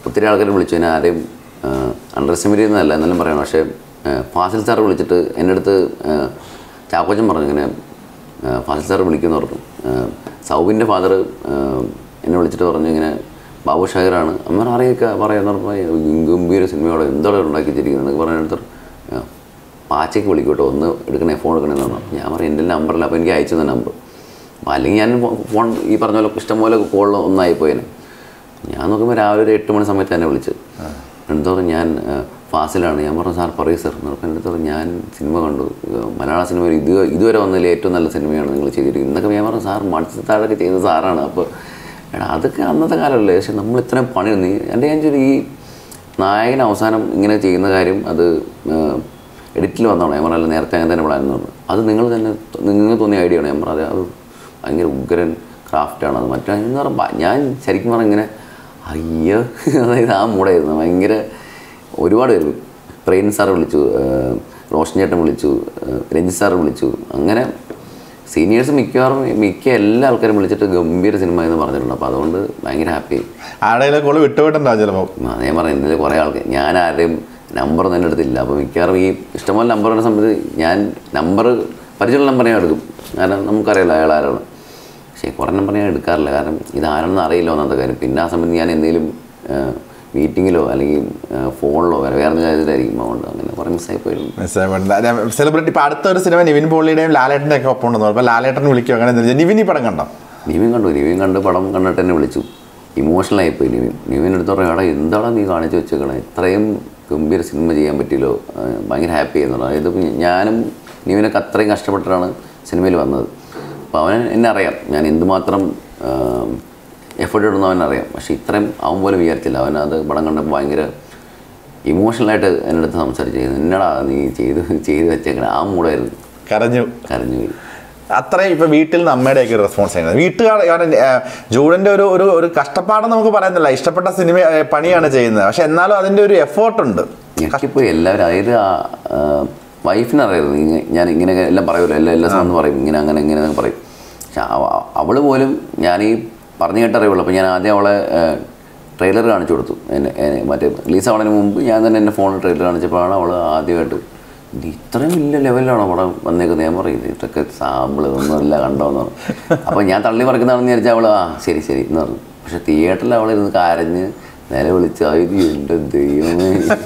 ഒത്തിരി ആൾക്കാർ വിളിച്ചു എന്നെ ആരെയും അണ്ടർ എസ്റ്റിമേറ്റ് ചെയ്യുന്നതല്ല എന്നാലും പറയണം പക്ഷേ ആ, ഫാസിൽ സാർ വിളിച്ചിട്ട് എൻ്റെ അടുത്ത് ആ, ചാക്കോച്ചൻ പറഞ്ഞു ഇങ്ങനെ ആ, ഫാസിൽ സാർ വിളിക്കുമെന്ന് പറഞ്ഞു ആ, സൗബിൻ്റെ ഫാദർ എന്നെ വിളിച്ചിട്ട് പറഞ്ഞു ഇങ്ങനെ ബാബു ഷാഹിറാണ് അമ്മ അറിയൊക്കെ പറയാന്ന് പറഞ്ഞപ്പോൾ ഗംഭീര സിനിമയോടെ എന്തോടെ ഉണ്ടാക്കി വെച്ചിരിക്കുന്നത് എന്നൊക്കെ പറഞ്ഞെടുത്ത് പാച്ചയ്ക്ക് വിളിക്കട്ടോ ഒന്ന് എടുക്കണേ ഫോൺ എടുക്കണേന്ന് പറഞ്ഞു ഞാൻ പറഞ്ഞു എൻ്റെ നമ്പറില്ല അപ്പോൾ എനിക്ക് അയച്ചു തന്നെ നമ്പർ അപ്പോൾ അല്ലെങ്കിൽ ഞാൻ ഫോൺ ഈ പറഞ്ഞ പോലെ ഇഷ്ടംപോലെ കോളിൽ ഒന്നായി പോയേനെ ഞാൻ നോക്കുമ്പോൾ രാവിലെ ഒരു എട്ട് മണി സമയത്ത് എന്നെ വിളിച്ച് എന്താ പറഞ്ഞു ഞാൻ ആ, ഫാസിലാണ് ഞാൻ പറഞ്ഞു സാർ പറയൂ സാർ എന്ന് പറഞ്ഞപ്പോൾ എൻ്റെ പറഞ്ഞു ഞാൻ സിനിമ കണ്ടു ഏർ മലയാള സിനിമയിൽ ഇത് ഇതുവരെ വന്നതിൽ ഏറ്റവും നല്ല സിനിമയാണ് നിങ്ങൾ ചെയ്തിരിക്കുന്നത് എന്നൊക്കെ ഞാൻ പറഞ്ഞു സാർ മത്സ്യത്താഴൊക്കെ ചെയ്ത സാറാണ് അപ്പോൾ എടാ അതൊക്കെ അന്നത്തെ കാലമല്ലേ പക്ഷെ നമ്മൾ ഇത്രയും പണി നീ എൻ്റെ ഞാൻ ചോദിച്ചു ഈ നായകൻ അവസാനം ഇങ്ങനെ ചെയ്യുന്ന കാര്യം അത് എഡിറ്റിൽ വന്നോളാം ഞാൻ പറഞ്ഞാൽ നേരത്തെ അങ്ങനെ തന്നെ പ്ലാൻ പറഞ്ഞു അത് നിങ്ങൾ തന്നെ നിങ്ങൾക്ക് തോന്നിയ ഐഡിയ ആണ് ഞാൻ പറഞ്ഞത് അത് ഭയങ്കര ഉഗ്രൻ ക്രാഫ്റ്റാണ് അത് മറ്റേ എന്ന് പറയുമ്പോൾ ഞാൻ ശരിക്കും പറഞ്ഞാൽ ഇങ്ങനെ അയ്യോ അതായത് ആ മൂടായിരുന്നു ഭയങ്കര ഒരുപാട് പേര് പ്രേൻ സാർ വിളിച്ചു ഏഹ് റോഷൻ ചേട്ടൻ വിളിച്ചു ഏഹ് രഞ്ജിത്ത് സാർ വിളിച്ചു അങ്ങനെ സീനിയേഴ്സ് മിക്കവാറും മിക്ക എല്ലാ ആൾക്കാരും വിളിച്ചിട്ട് ഗംഭീര സിനിമ എന്ന് പറഞ്ഞിട്ടുണ്ട് അപ്പോൾ അതുകൊണ്ട് ഭയങ്കര ഹാപ്പി ആരുടെയും കോള് വിട്ടുപോയിട്ടുണ്ടാവും ചിലപ്പോൾ അതേ പറഞ്ഞു ഇന്നലെ കുറേ ആൾക്ക് ഞാൻ ആരുടെയും നമ്പർ ഒന്നും എൻ്റെ അടുത്തില്ല അപ്പോൾ മിക്കവാറും ഈ ഇഷ്ടംപോലെ നമ്പർ വരുന്ന സമയത്ത് ഞാൻ നമ്പർ പരിചയമുള്ള നമ്പർ ഞാൻ എടുക്കും കാരണം നമുക്കറിയില്ല അയാൾ ആരാണ് പക്ഷേ കുറേ നമ്പർ ഞാൻ എടുക്കാറില്ല കാരണം ഇത് ആരാണെന്ന് അറിയില്ല ഒന്നാമത്തെ കാര്യം പിന്നെ ആ സമയത്ത് ഞാൻ എന്തെങ്കിലും മീറ്റിങ്ങിലോ അല്ലെങ്കിൽ ഫോണിലോ വേറെ വേറെ എന്തെങ്കിലും കാര്യത്തിലായിരിക്കും അതുകൊണ്ട് അങ്ങനെ കുറേ മിസ്സായി പോയിരുന്നു സെലിബ്രിറ്റി ഇപ്പൊ അടുത്ത ഒരു സിനിമ നിവിൻ പോളിയുടെയും ലാലേട്ടൻ്റെ ഒക്കെ ഒപ്പം ഉണ്ടെന്ന് അപ്പോൾ ലാലേട്ടൻ വിളിക്കും അങ്ങനെ എന്തെങ്കിലും നിവിൻ ഈ പടം കണ്ടോ നിവിൻ കണ്ടു നിവിൻ കണ്ട് പടം കണ്ടിട്ട് എന്നെ വിളിച്ചു ഇമോഷണലായി പോയി നിവിൻ നിവിൻ എടുത്ത് പറഞ്ഞു എടാ എന്താണ് നീ കാണിച്ചു വെച്ചേക്കണേ ഇത്രയും ഗംഭീര സിനിമ ചെയ്യാൻ പറ്റിയല്ലോ ആ, ഭയങ്കര ഹാപ്പി ആയിരുന്നു അതായത് ഇപ്പം ഞാനും നിവിനൊക്കെ അത്രയും കഷ്ടപ്പെട്ടിട്ടാണ് സിനിമയിൽ വന്നത് അപ്പോൾ അവൻ എന്നെ അറിയാം ഞാൻ എന്തുമാത്രം എഫേർട്ട് ഇടുന്ന അവനറിയാം പക്ഷേ ഇത്രയും അവൻ പോലും വിചാരിച്ചില്ല അവൻ അത് പടം കണ്ടപ്പോൾ ഭയങ്കര ഇമോഷണലായിട്ട് എൻ്റെ അടുത്ത് സംസാരിച്ചു എന്നടാ നീ ചെയ്ത് ചെയ്ത് വെച്ചേക്കണേ ആ മൂടായിരുന്നു കരഞ്ഞു കരഞ്ഞു പോയി അത്രയും ഇപ്പൊ വീട്ടിൽ നിന്ന് അമ്മയുടെയൊക്കെ ഒരു റെസ്പോൺസ് ചെയ്യുന്നത് വീട്ടുകാർ കാരണം ജൂഡിന്റെ ഒരു ഒരു ഒരു കഷ്ടപ്പാടെന്ന് നമുക്ക് പറയുന്നില്ല ഇഷ്ടപ്പെട്ട സിനിമ ഏ, പണിയാണ് ചെയ്യുന്നത് പക്ഷെ എന്നാലും അതിന്റെ ഒരു എഫേർട്ട് ഉണ്ട് ഞെട്ടിപ്പോയി എല്ലാവരും അതായത് വൈഫിന് അറിയായിരുന്നു ഇങ്ങ- ഞാൻ ഇങ്ങനെ എല്ലാം പറയുമല്ലോ എല്ലാ എല്ലാ സമയം പറയും ഇങ്ങനെ അങ്ങനെ ഇങ്ങനെ എന്നൊക്കെ പറയും പക്ഷെ അവ- അവള് പോലും ഞാൻ ഈ പറഞ്ഞു കേട്ടറിയുള്ളൂ അപ്പോൾ ഞാൻ ആദ്യം അവളെ ട്രെയിലർ കാണിച്ചു കൊടുത്തു എന്നെ എന്നെ മറ്റേ റിലീസ് ആവുന്നതിന് മുമ്പ് ഞാൻ തന്നെ എൻ്റെ ഫോണിൽ ട്രെയിലർ കാണിച്ചപ്പോഴാണ് അവൾ ആദ്യമായിട്ട് ഇത് ഇത്രയും വലിയ ലെവലിലാണോ പടം വന്നേക്കുന്നത് ഞാൻ പറയും ഇതൊക്കെ സാമ്പിൾ ഒന്നുമില്ല കണ്ടോന്ന് പറഞ്ഞു അപ്പോൾ ഞാൻ തള്ളി പറിക്കുന്നതാണെന്ന് വിചാരിച്ചാൽ അവൾ ആ ശരി ശരി എന്ന് പറഞ്ഞു പക്ഷെ തിയേറ്ററിൽ അവൾ ഇരുന്ന് കരഞ്ഞ് നിലവിളിച്ച് ഇത് എൻ്റെ ദൈവമേ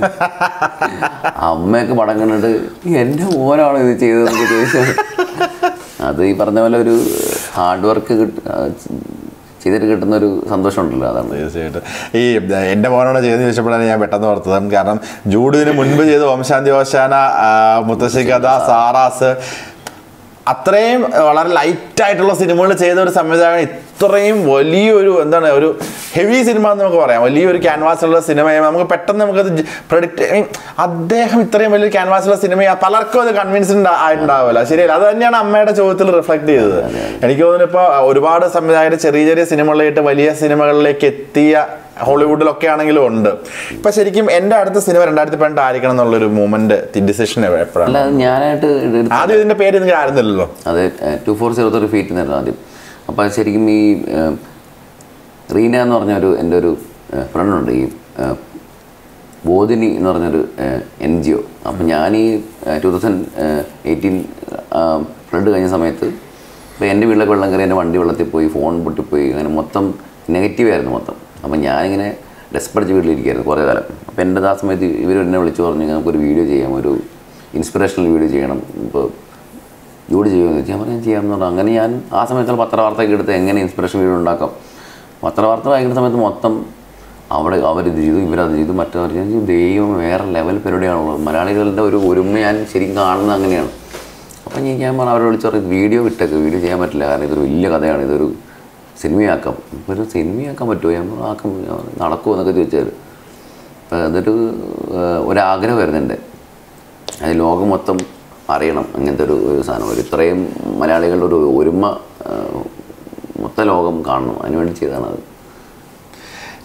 അമ്മയൊക്കെ പടം കണ്ടിട്ട് എൻ്റെ മോനാണ് ഇത് ചെയ്തതെന്നൊക്കെ ചോദിച്ചത് അത് ഈ പറഞ്ഞ പോലെ ഒരു ഹാർഡ് വർക്ക് കിട്ട ചെയ്തിട്ട് കിട്ടുന്ന ഒരു സന്തോഷമുണ്ടല്ലോ അതാണ് തീർച്ചയായിട്ടും ഈ ഏ, എൻ്റെ മോനോട് ചെയ്ത് ചോദിച്ചപ്പോഴാണ് ഞാൻ പെട്ടെന്ന് ഓർത്തത് കാരണം ജൂഡിന് മുൻപ് ചെയ്ത ഓംശാന്തി ഓശാന ആ, മുത്തശ്ശി കഥ സാറാസ് അത്രയും വളരെ ലൈറ്റ് ആയിട്ടുള്ള സിനിമകൾ ചെയ്ത ഒരു സംവിധായകൻ ഇത്രയും വലിയൊരു എന്താണ് ഒരു ഹെവി സിനിമ എന്ന് നമുക്ക് പറയാം വലിയൊരു ക്യാൻവാസിലുള്ള സിനിമയെ നമുക്ക് പെട്ടെന്ന് നമുക്കത് പ്രഡിക്റ്റ് അദ്ദേഹം ഇത്രയും വലിയൊരു ക്യാൻവാസിലുള്ള സിനിമ പലർക്കും അത് കൺവിൻസ്ഡ് ആയിട്ടുണ്ടാവില്ല ശരിയല്ല അത് തന്നെയാണ് അമ്മയുടെ ചോദ്യത്തിൽ റിഫ്ലക്ട് ചെയ്തത് എനിക്ക് തോന്നുന്നു ഇപ്പോൾ ഒരുപാട് സംവിധായകർ ചെറിയ ചെറിയ സിനിമകളിലായിട്ട് വലിയ സിനിമകളിലേക്ക് എത്തിയ ഹോളിവുഡിലൊക്കെ ആണെങ്കിലും ഉണ്ട് ഇപ്പൊ ശരിക്കും എൻ്റെ അടുത്ത സിനിമ രണ്ടായിരത്തി പതിനെട്ട് ആയിരിക്കണം എന്നുള്ളൊരു മൂമെന്റ് ഡിസിഷൻ എപ്പോഴാണ് അല്ല ഞാനായിട്ട് എടുത്ത ആദ്യം ഇതിന്റെ പേര് നിങ്ങൾക്ക് ആയിരുന്നില്ലല്ലോ അത് two four zero three feet എന്നായിരുന്നു ആദ്യം അപ്പോൾ അത് ശരിക്കും ഈ ഏഹ്, റീന എന്ന് പറഞ്ഞ ഒരു എൻ്റെ ഒരു ഫ്രണ്ടുണ്ട് ഈ ഏഹ്, ബോധിനി എന്ന് പറഞ്ഞൊരു എൻ ജി ഒ അപ്പം ഞാൻ ഈ ടു തൗസൻഡ് എയ്റ്റീൻ ഫ്ലഡ് കഴിഞ്ഞ സമയത്ത് ഇപ്പോൾ എൻ്റെ വീട്ടിലൊക്കെ വെള്ളം കയറി എൻ്റെ വണ്ടി വെള്ളത്തിൽ പോയി ഫോൺ പൊട്ടിപ്പോയി അങ്ങനെ മൊത്തം നെഗറ്റീവ് ആയിരുന്നു മൊത്തം അപ്പം ഞാനിങ്ങനെ ഡെസ്പടിച്ച് വീട്ടിലിരിക്കുകയായിരുന്നു കുറേ കാലം അപ്പോൾ എൻ്റെ ആ സമയത്ത് ഇവർ എന്നെ വിളിച്ച് പറഞ്ഞു നമുക്കൊരു വീഡിയോ ചെയ്യാം ഒരു ഇൻസ്പിറേഷണൽ വീഡിയോ ചെയ്യണം ഇപ്പോൾ ജോലി ചെയ്യുമെന്ന് വെച്ചാൽ ഞാൻ പറഞ്ഞു ചെയ്യാമെന്ന് പറഞ്ഞു അങ്ങനെ ഞാൻ ആ സമയത്തുള്ള പത്രവാർത്തയൊക്കെ എടുത്ത് എങ്ങനെ ഇൻസ്പിറേഷൻ വീഡിയോ ഉണ്ടാക്കാം പത്രവാർത്ത വായിക്കുന്ന സമയത്ത് മൊത്തം അവിടെ അവരിത് ചെയ്തു ഇവരത് ചെയ്തു മറ്റവർ ചെയ്തു ദൈവം വേറെ ലെവൽ പരിപാടിയാണുള്ളത് മലയാളികളുടെ ഒരു ഒരുമ ഞാൻ ശരിക്കും കാണുന്നത് അങ്ങനെയാണ് അപ്പം ഞാൻ ഞാൻ പറഞ്ഞു അവരെ വിളിച്ച് പറഞ്ഞു വീഡിയോ വിട്ടേക്ക് വീഡിയോ ചെയ്യാൻ പറ്റില്ല കാരണം ഇതൊരു വലിയ കഥയാണ് ഇതൊരു സിനിമയാക്കാം അപ്പോൾ ഒരു സിനിമയാക്കാൻ പറ്റുമോ ഞാൻ പറഞ്ഞു, ആക്കാം ഞാൻ പറഞ്ഞു, നടക്കുമോ എന്നൊക്കെ ചോദിച്ചാൽ അപ്പോൾ അതൊരു ഏഹ്, ഒരാഗ്രഹമായിരുന്നു എൻ്റെ അത് ലോകം മൊത്തം അറിയണം അങ്ങനത്തെ ഒരു ഒരു സാധനം ഒരു ഇത്രയും മലയാളികളുടെ ഒരു ഒരുമ ഏഹ്, മൊത്ത ലോകം കാണണം അതിനുവേണ്ടി ചെയ്തതാണ് അത്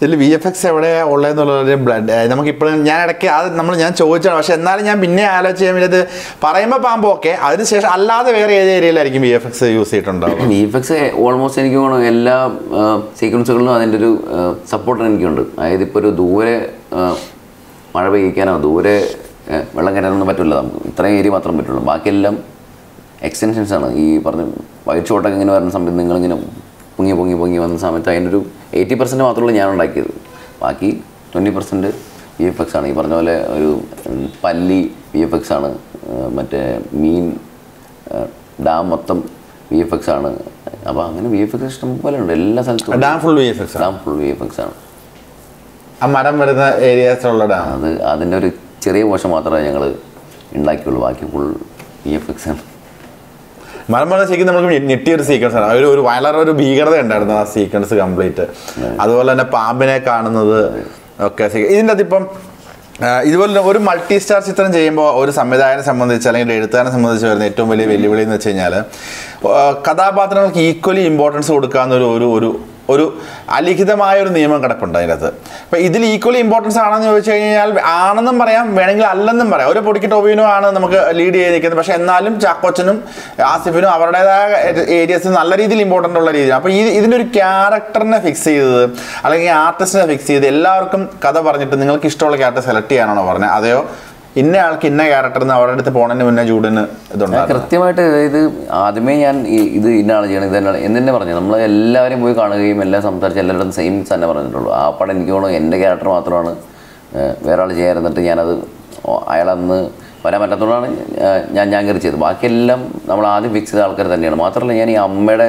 ഇതിൽ വി എഫ് എക്സ് എവിടെയാ ഉള്ളതെന്നുള്ളൊരു ബ്ലഡ് നമുക്ക് ഇപ്പോഴും ഞാൻ ഇടയ്ക്ക് അത് നമ്മൾ ഞാൻ ചോദിച്ചാണ് പക്ഷെ എന്നാലും ഞാൻ പിന്നെ ആലോചിച്ച് കഴിയുമ്പോൾ ഇത് പറയുമ്പോൾ പാമ്പ് ഓക്കെ അതിനുശേഷം അല്ലാതെ വേറെ ഏത് ഏരിയയിലായിരിക്കും വി എഫ് എക്സ് യൂസ് ചെയ്തിട്ടുണ്ടാവും വി എഫ് എക്സ് ഓൾമോസ്റ്റ് എനിക്ക് തോന്നുന്നു എല്ലാ സീക്വൻസുകളിലും അതിൻ്റെ ഒരു സപ്പോർട്ട് എനിക്കുണ്ട് അതായത് ഇപ്പോൾ ഒരു ദൂരെ ആ, മഴ പെയ്യിക്കാനോ ദൂരെ ആ, വെള്ളം കയറാനൊന്നും പറ്റില്ല നമുക്ക് ഇത്രയും ഏരിയ മാത്രം പറ്റുള്ളൂ ബാക്കിയെല്ലാം എക്സ്റ്റൻഷൻസ് ആണ് ഈ പറഞ്ഞ വൈറ്റ് ഷോട്ടൊക്കെ ഇങ്ങനെ വരുന്ന സമയത്ത് നിങ്ങളിങ്ങനെ പൊങ്ങി പൊങ്ങി പൊങ്ങി വന്ന സമയത്ത് അതിൻ്റെ ഒരു എയ്റ്റി പെർസെൻറ്റ് മാത്രമേ ഞാൻ ഉണ്ടാക്കിയത് ബാക്കി twenty percent V F X ആണ് ഈ പറഞ്ഞ പോലെ ഒരു ഉം, പല്ലി വി എഫ് എക്സ് ആണ് ആ, മറ്റേ മീൻ ഡാം മൊത്തം വി എഫ് എക്സ് ആണ് അപ്പോൾ അങ്ങനെ വി എഫ് എക്സ് ഇഷ്ടം പോലെ ഉണ്ട് എല്ലാ സ്ഥലത്തും dam full V F X dam full V F X ആണ് ആ മരം വരുന്ന ഏരിയാസിലുള്ള ഡാം അത് അതിൻ്റെ ഒരു ചെറിയ പോഷൻ മാത്രമേ ഞങ്ങൾ ഉണ്ടാക്കിയുള്ളൂ ബാക്കി ഫുൾ വി എഫ് എക്സ് ആണ് മരം പറഞ്ഞ ശരിക്കും നമുക്ക് ഞെ- ഞെട്ടിയ ഒരു സീക്വൻസ് ആണ് ഒരു ഒരു വളരെ ഒരു ഭീകരത ഉണ്ടായിരുന്നു ആ സീക്വൻസ് കംപ്ലീറ്റ് അതുപോലെ തന്നെ പാമ്പിനെ കാണുന്നത് ഒക്കെ സീ- ഇതിൻ്റെ അതിപ്പം ആ, ഇതുപോലെ തന്നെ ഒരു മൾട്ടി സ്റ്റാർ ചിത്രം ചെയ്യുമ്പോൾ ഒരു സംവിധായകനെ സംബന്ധിച്ച് അല്ലെങ്കിൽ ഒരു എഴുത്തുകാരനെ സംബന്ധിച്ച് വരുന്ന ഏറ്റവും വലിയ വെല്ലുവിളി എന്ന് വെച്ച് കഴിഞ്ഞാൽ കഥാപാത്രങ്ങൾക്ക് ഈക്വലി ഇമ്പോർട്ടൻസ് കൊടുക്കാവുന്ന ഒരു ഒരു ഒരു ഒരു അലിഖിതമായ ഒരു നിയമം കിടപ്പുണ്ട് അതിനകത്ത് അപ്പം ഇതിൽ ഈക്വലി ഇമ്പോർട്ടൻസ് ആണെന്ന് ചോദിച്ചു കഴിഞ്ഞാൽ ആണെന്നും പറയാം വേണമെങ്കിൽ അല്ലെന്നും പറയാം ഒരു പൊടിക്ക് ടോബിനോ ആണ് നമുക്ക് ലീഡ് ചെയ്ത് നിൽക്കുന്നത് പക്ഷെ എന്നാലും ചാക്കോച്ചനും ആസിഫിനും അവരുടേതായ ഏരിയസ് നല്ല രീതിയിൽ ഇമ്പോർട്ടൻ്റ് ഉള്ള രീതിയിൽ അപ്പോൾ ഈ ഇതിൻ്റെ ഒരു ക്യാരക്ടറിനെ ഫിക്സ് ചെയ്തത് അല്ലെങ്കിൽ ആർട്ടിസ്റ്റിനെ ഫിക്സ് ചെയ്ത് എല്ലാവർക്കും കഥ പറഞ്ഞിട്ട് നിങ്ങൾക്ക് ഇഷ്ടമുള്ള ക്യാരക്ടർ സെലക്ട് ചെയ്യാനാണോ പറഞ്ഞത് അതെയോ ഇന്ന ആൾക്ക് ഇന്ന ക്യാരക്ടർ എന്ന് അവരുടെ അടുത്ത് പോണതിന് മുന്നേ ചൂടിന് ഞാൻ ഇതുണ്ടായിരുന്നു കൃത്യമായിട്ട് ഇത് ആദ്യമേ ഞാൻ ഈ- ഇത് ഇന്നാണ് ചെയ്യണം ഇത് തന്നെയാണ് എന്ന് തന്നെ പറഞ്ഞു നമ്മൾ എല്ലാവരെയും പോയി കാണുകയും എല്ലാം സംസാരിച്ച് എല്ലാവരുടെ സെയിം തന്നെ പറഞ്ഞിട്ടുള്ളൂ ആ പടം എനിക്ക് തോന്നുന്നു എൻ്റെ ക്യാരക്ടർ മാത്രമാണ് ഏഹ്, വേറെ ആൾ ചെയ്യാതിരുന്നിട്ട് ഞാനത് ഓ- അയാളന്ന് വരാൻ പറ്റാത്തതുകൊണ്ടാണ് ഏഹ്, ഞാൻ ഞാൻ കയറി ചെയ്തത് ബാക്കിയെല്ലാം നമ്മൾ ആദ്യം ഫിക്സ് ചെയ്ത ആൾക്കാർ തന്നെയാണ് മാത്രമല്ല ഞാൻ ഈ അമ്മയുടെ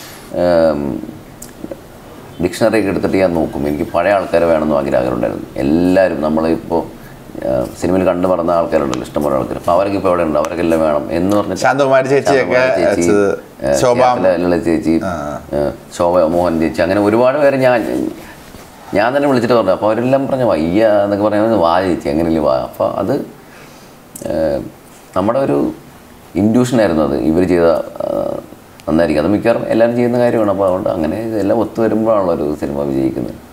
ഡിക്ഷണറി ഒക്കെ എടുത്തിട്ട് ഞാൻ നോക്കും എനിക്ക് പഴയ ആൾക്കാരെ വേണമെന്ന് ഭയങ്കര ആഗ്രഹമുണ്ടായിരുന്നു എല്ലാവരും നമ്മളിപ്പോൾ സിനിമയിൽ കണ്ടു പറഞ്ഞ ആൾക്കാരുണ്ടല്ലോ ഇഷ്ടംപോലെ ആൾക്കാർ അപ്പോൾ അവരൊക്കെ ഇപ്പോൾ എവിടെ ഉണ്ട് അവരൊക്കെ എല്ലാം വേണം എന്ന് പറഞ്ഞിട്ട് ശാന്തകുമാരി ചേച്ചിയൊക്കെ ശാന്തകുമാരി ചേച്ചി, വെച്ചത് ഏഹ്, ശോഭ ചേർത്തല ലളിത ചേച്ചി ഏഹ്, ശോഭ മോഹൻ ചേച്ചി അങ്ങനെ ഒരുപാട് പേര് ഞാൻ ഞാൻ തന്നെ വിളിച്ചിട്ട് പറഞ്ഞു അപ്പോൾ അവരെല്ലാം പറഞ്ഞു വയ്യ എന്നൊക്കെ പറയുന്നത് വാ ചേച്ചി അങ്ങനെയല്ലേ വാ അപ്പോൾ അത് ഏഹ്, നമ്മുടെ ഒരു ഇൻഡ്യൂഷനായിരുന്നു അത് ഇവർ ചെയ്ത ഏഹ്, നന്നായിരിക്കും അത് മിക്കവാറും എല്ലാവരും ചെയ്യുന്ന കാര്യമാണ് അപ്പോൾ അതുകൊണ്ട് അങ്ങനെ ഇതെല്ലാം ഒത്തു വരുമ്പോഴാണല്ലോ ഒരു സിനിമ വിജയിക്കുന്നത്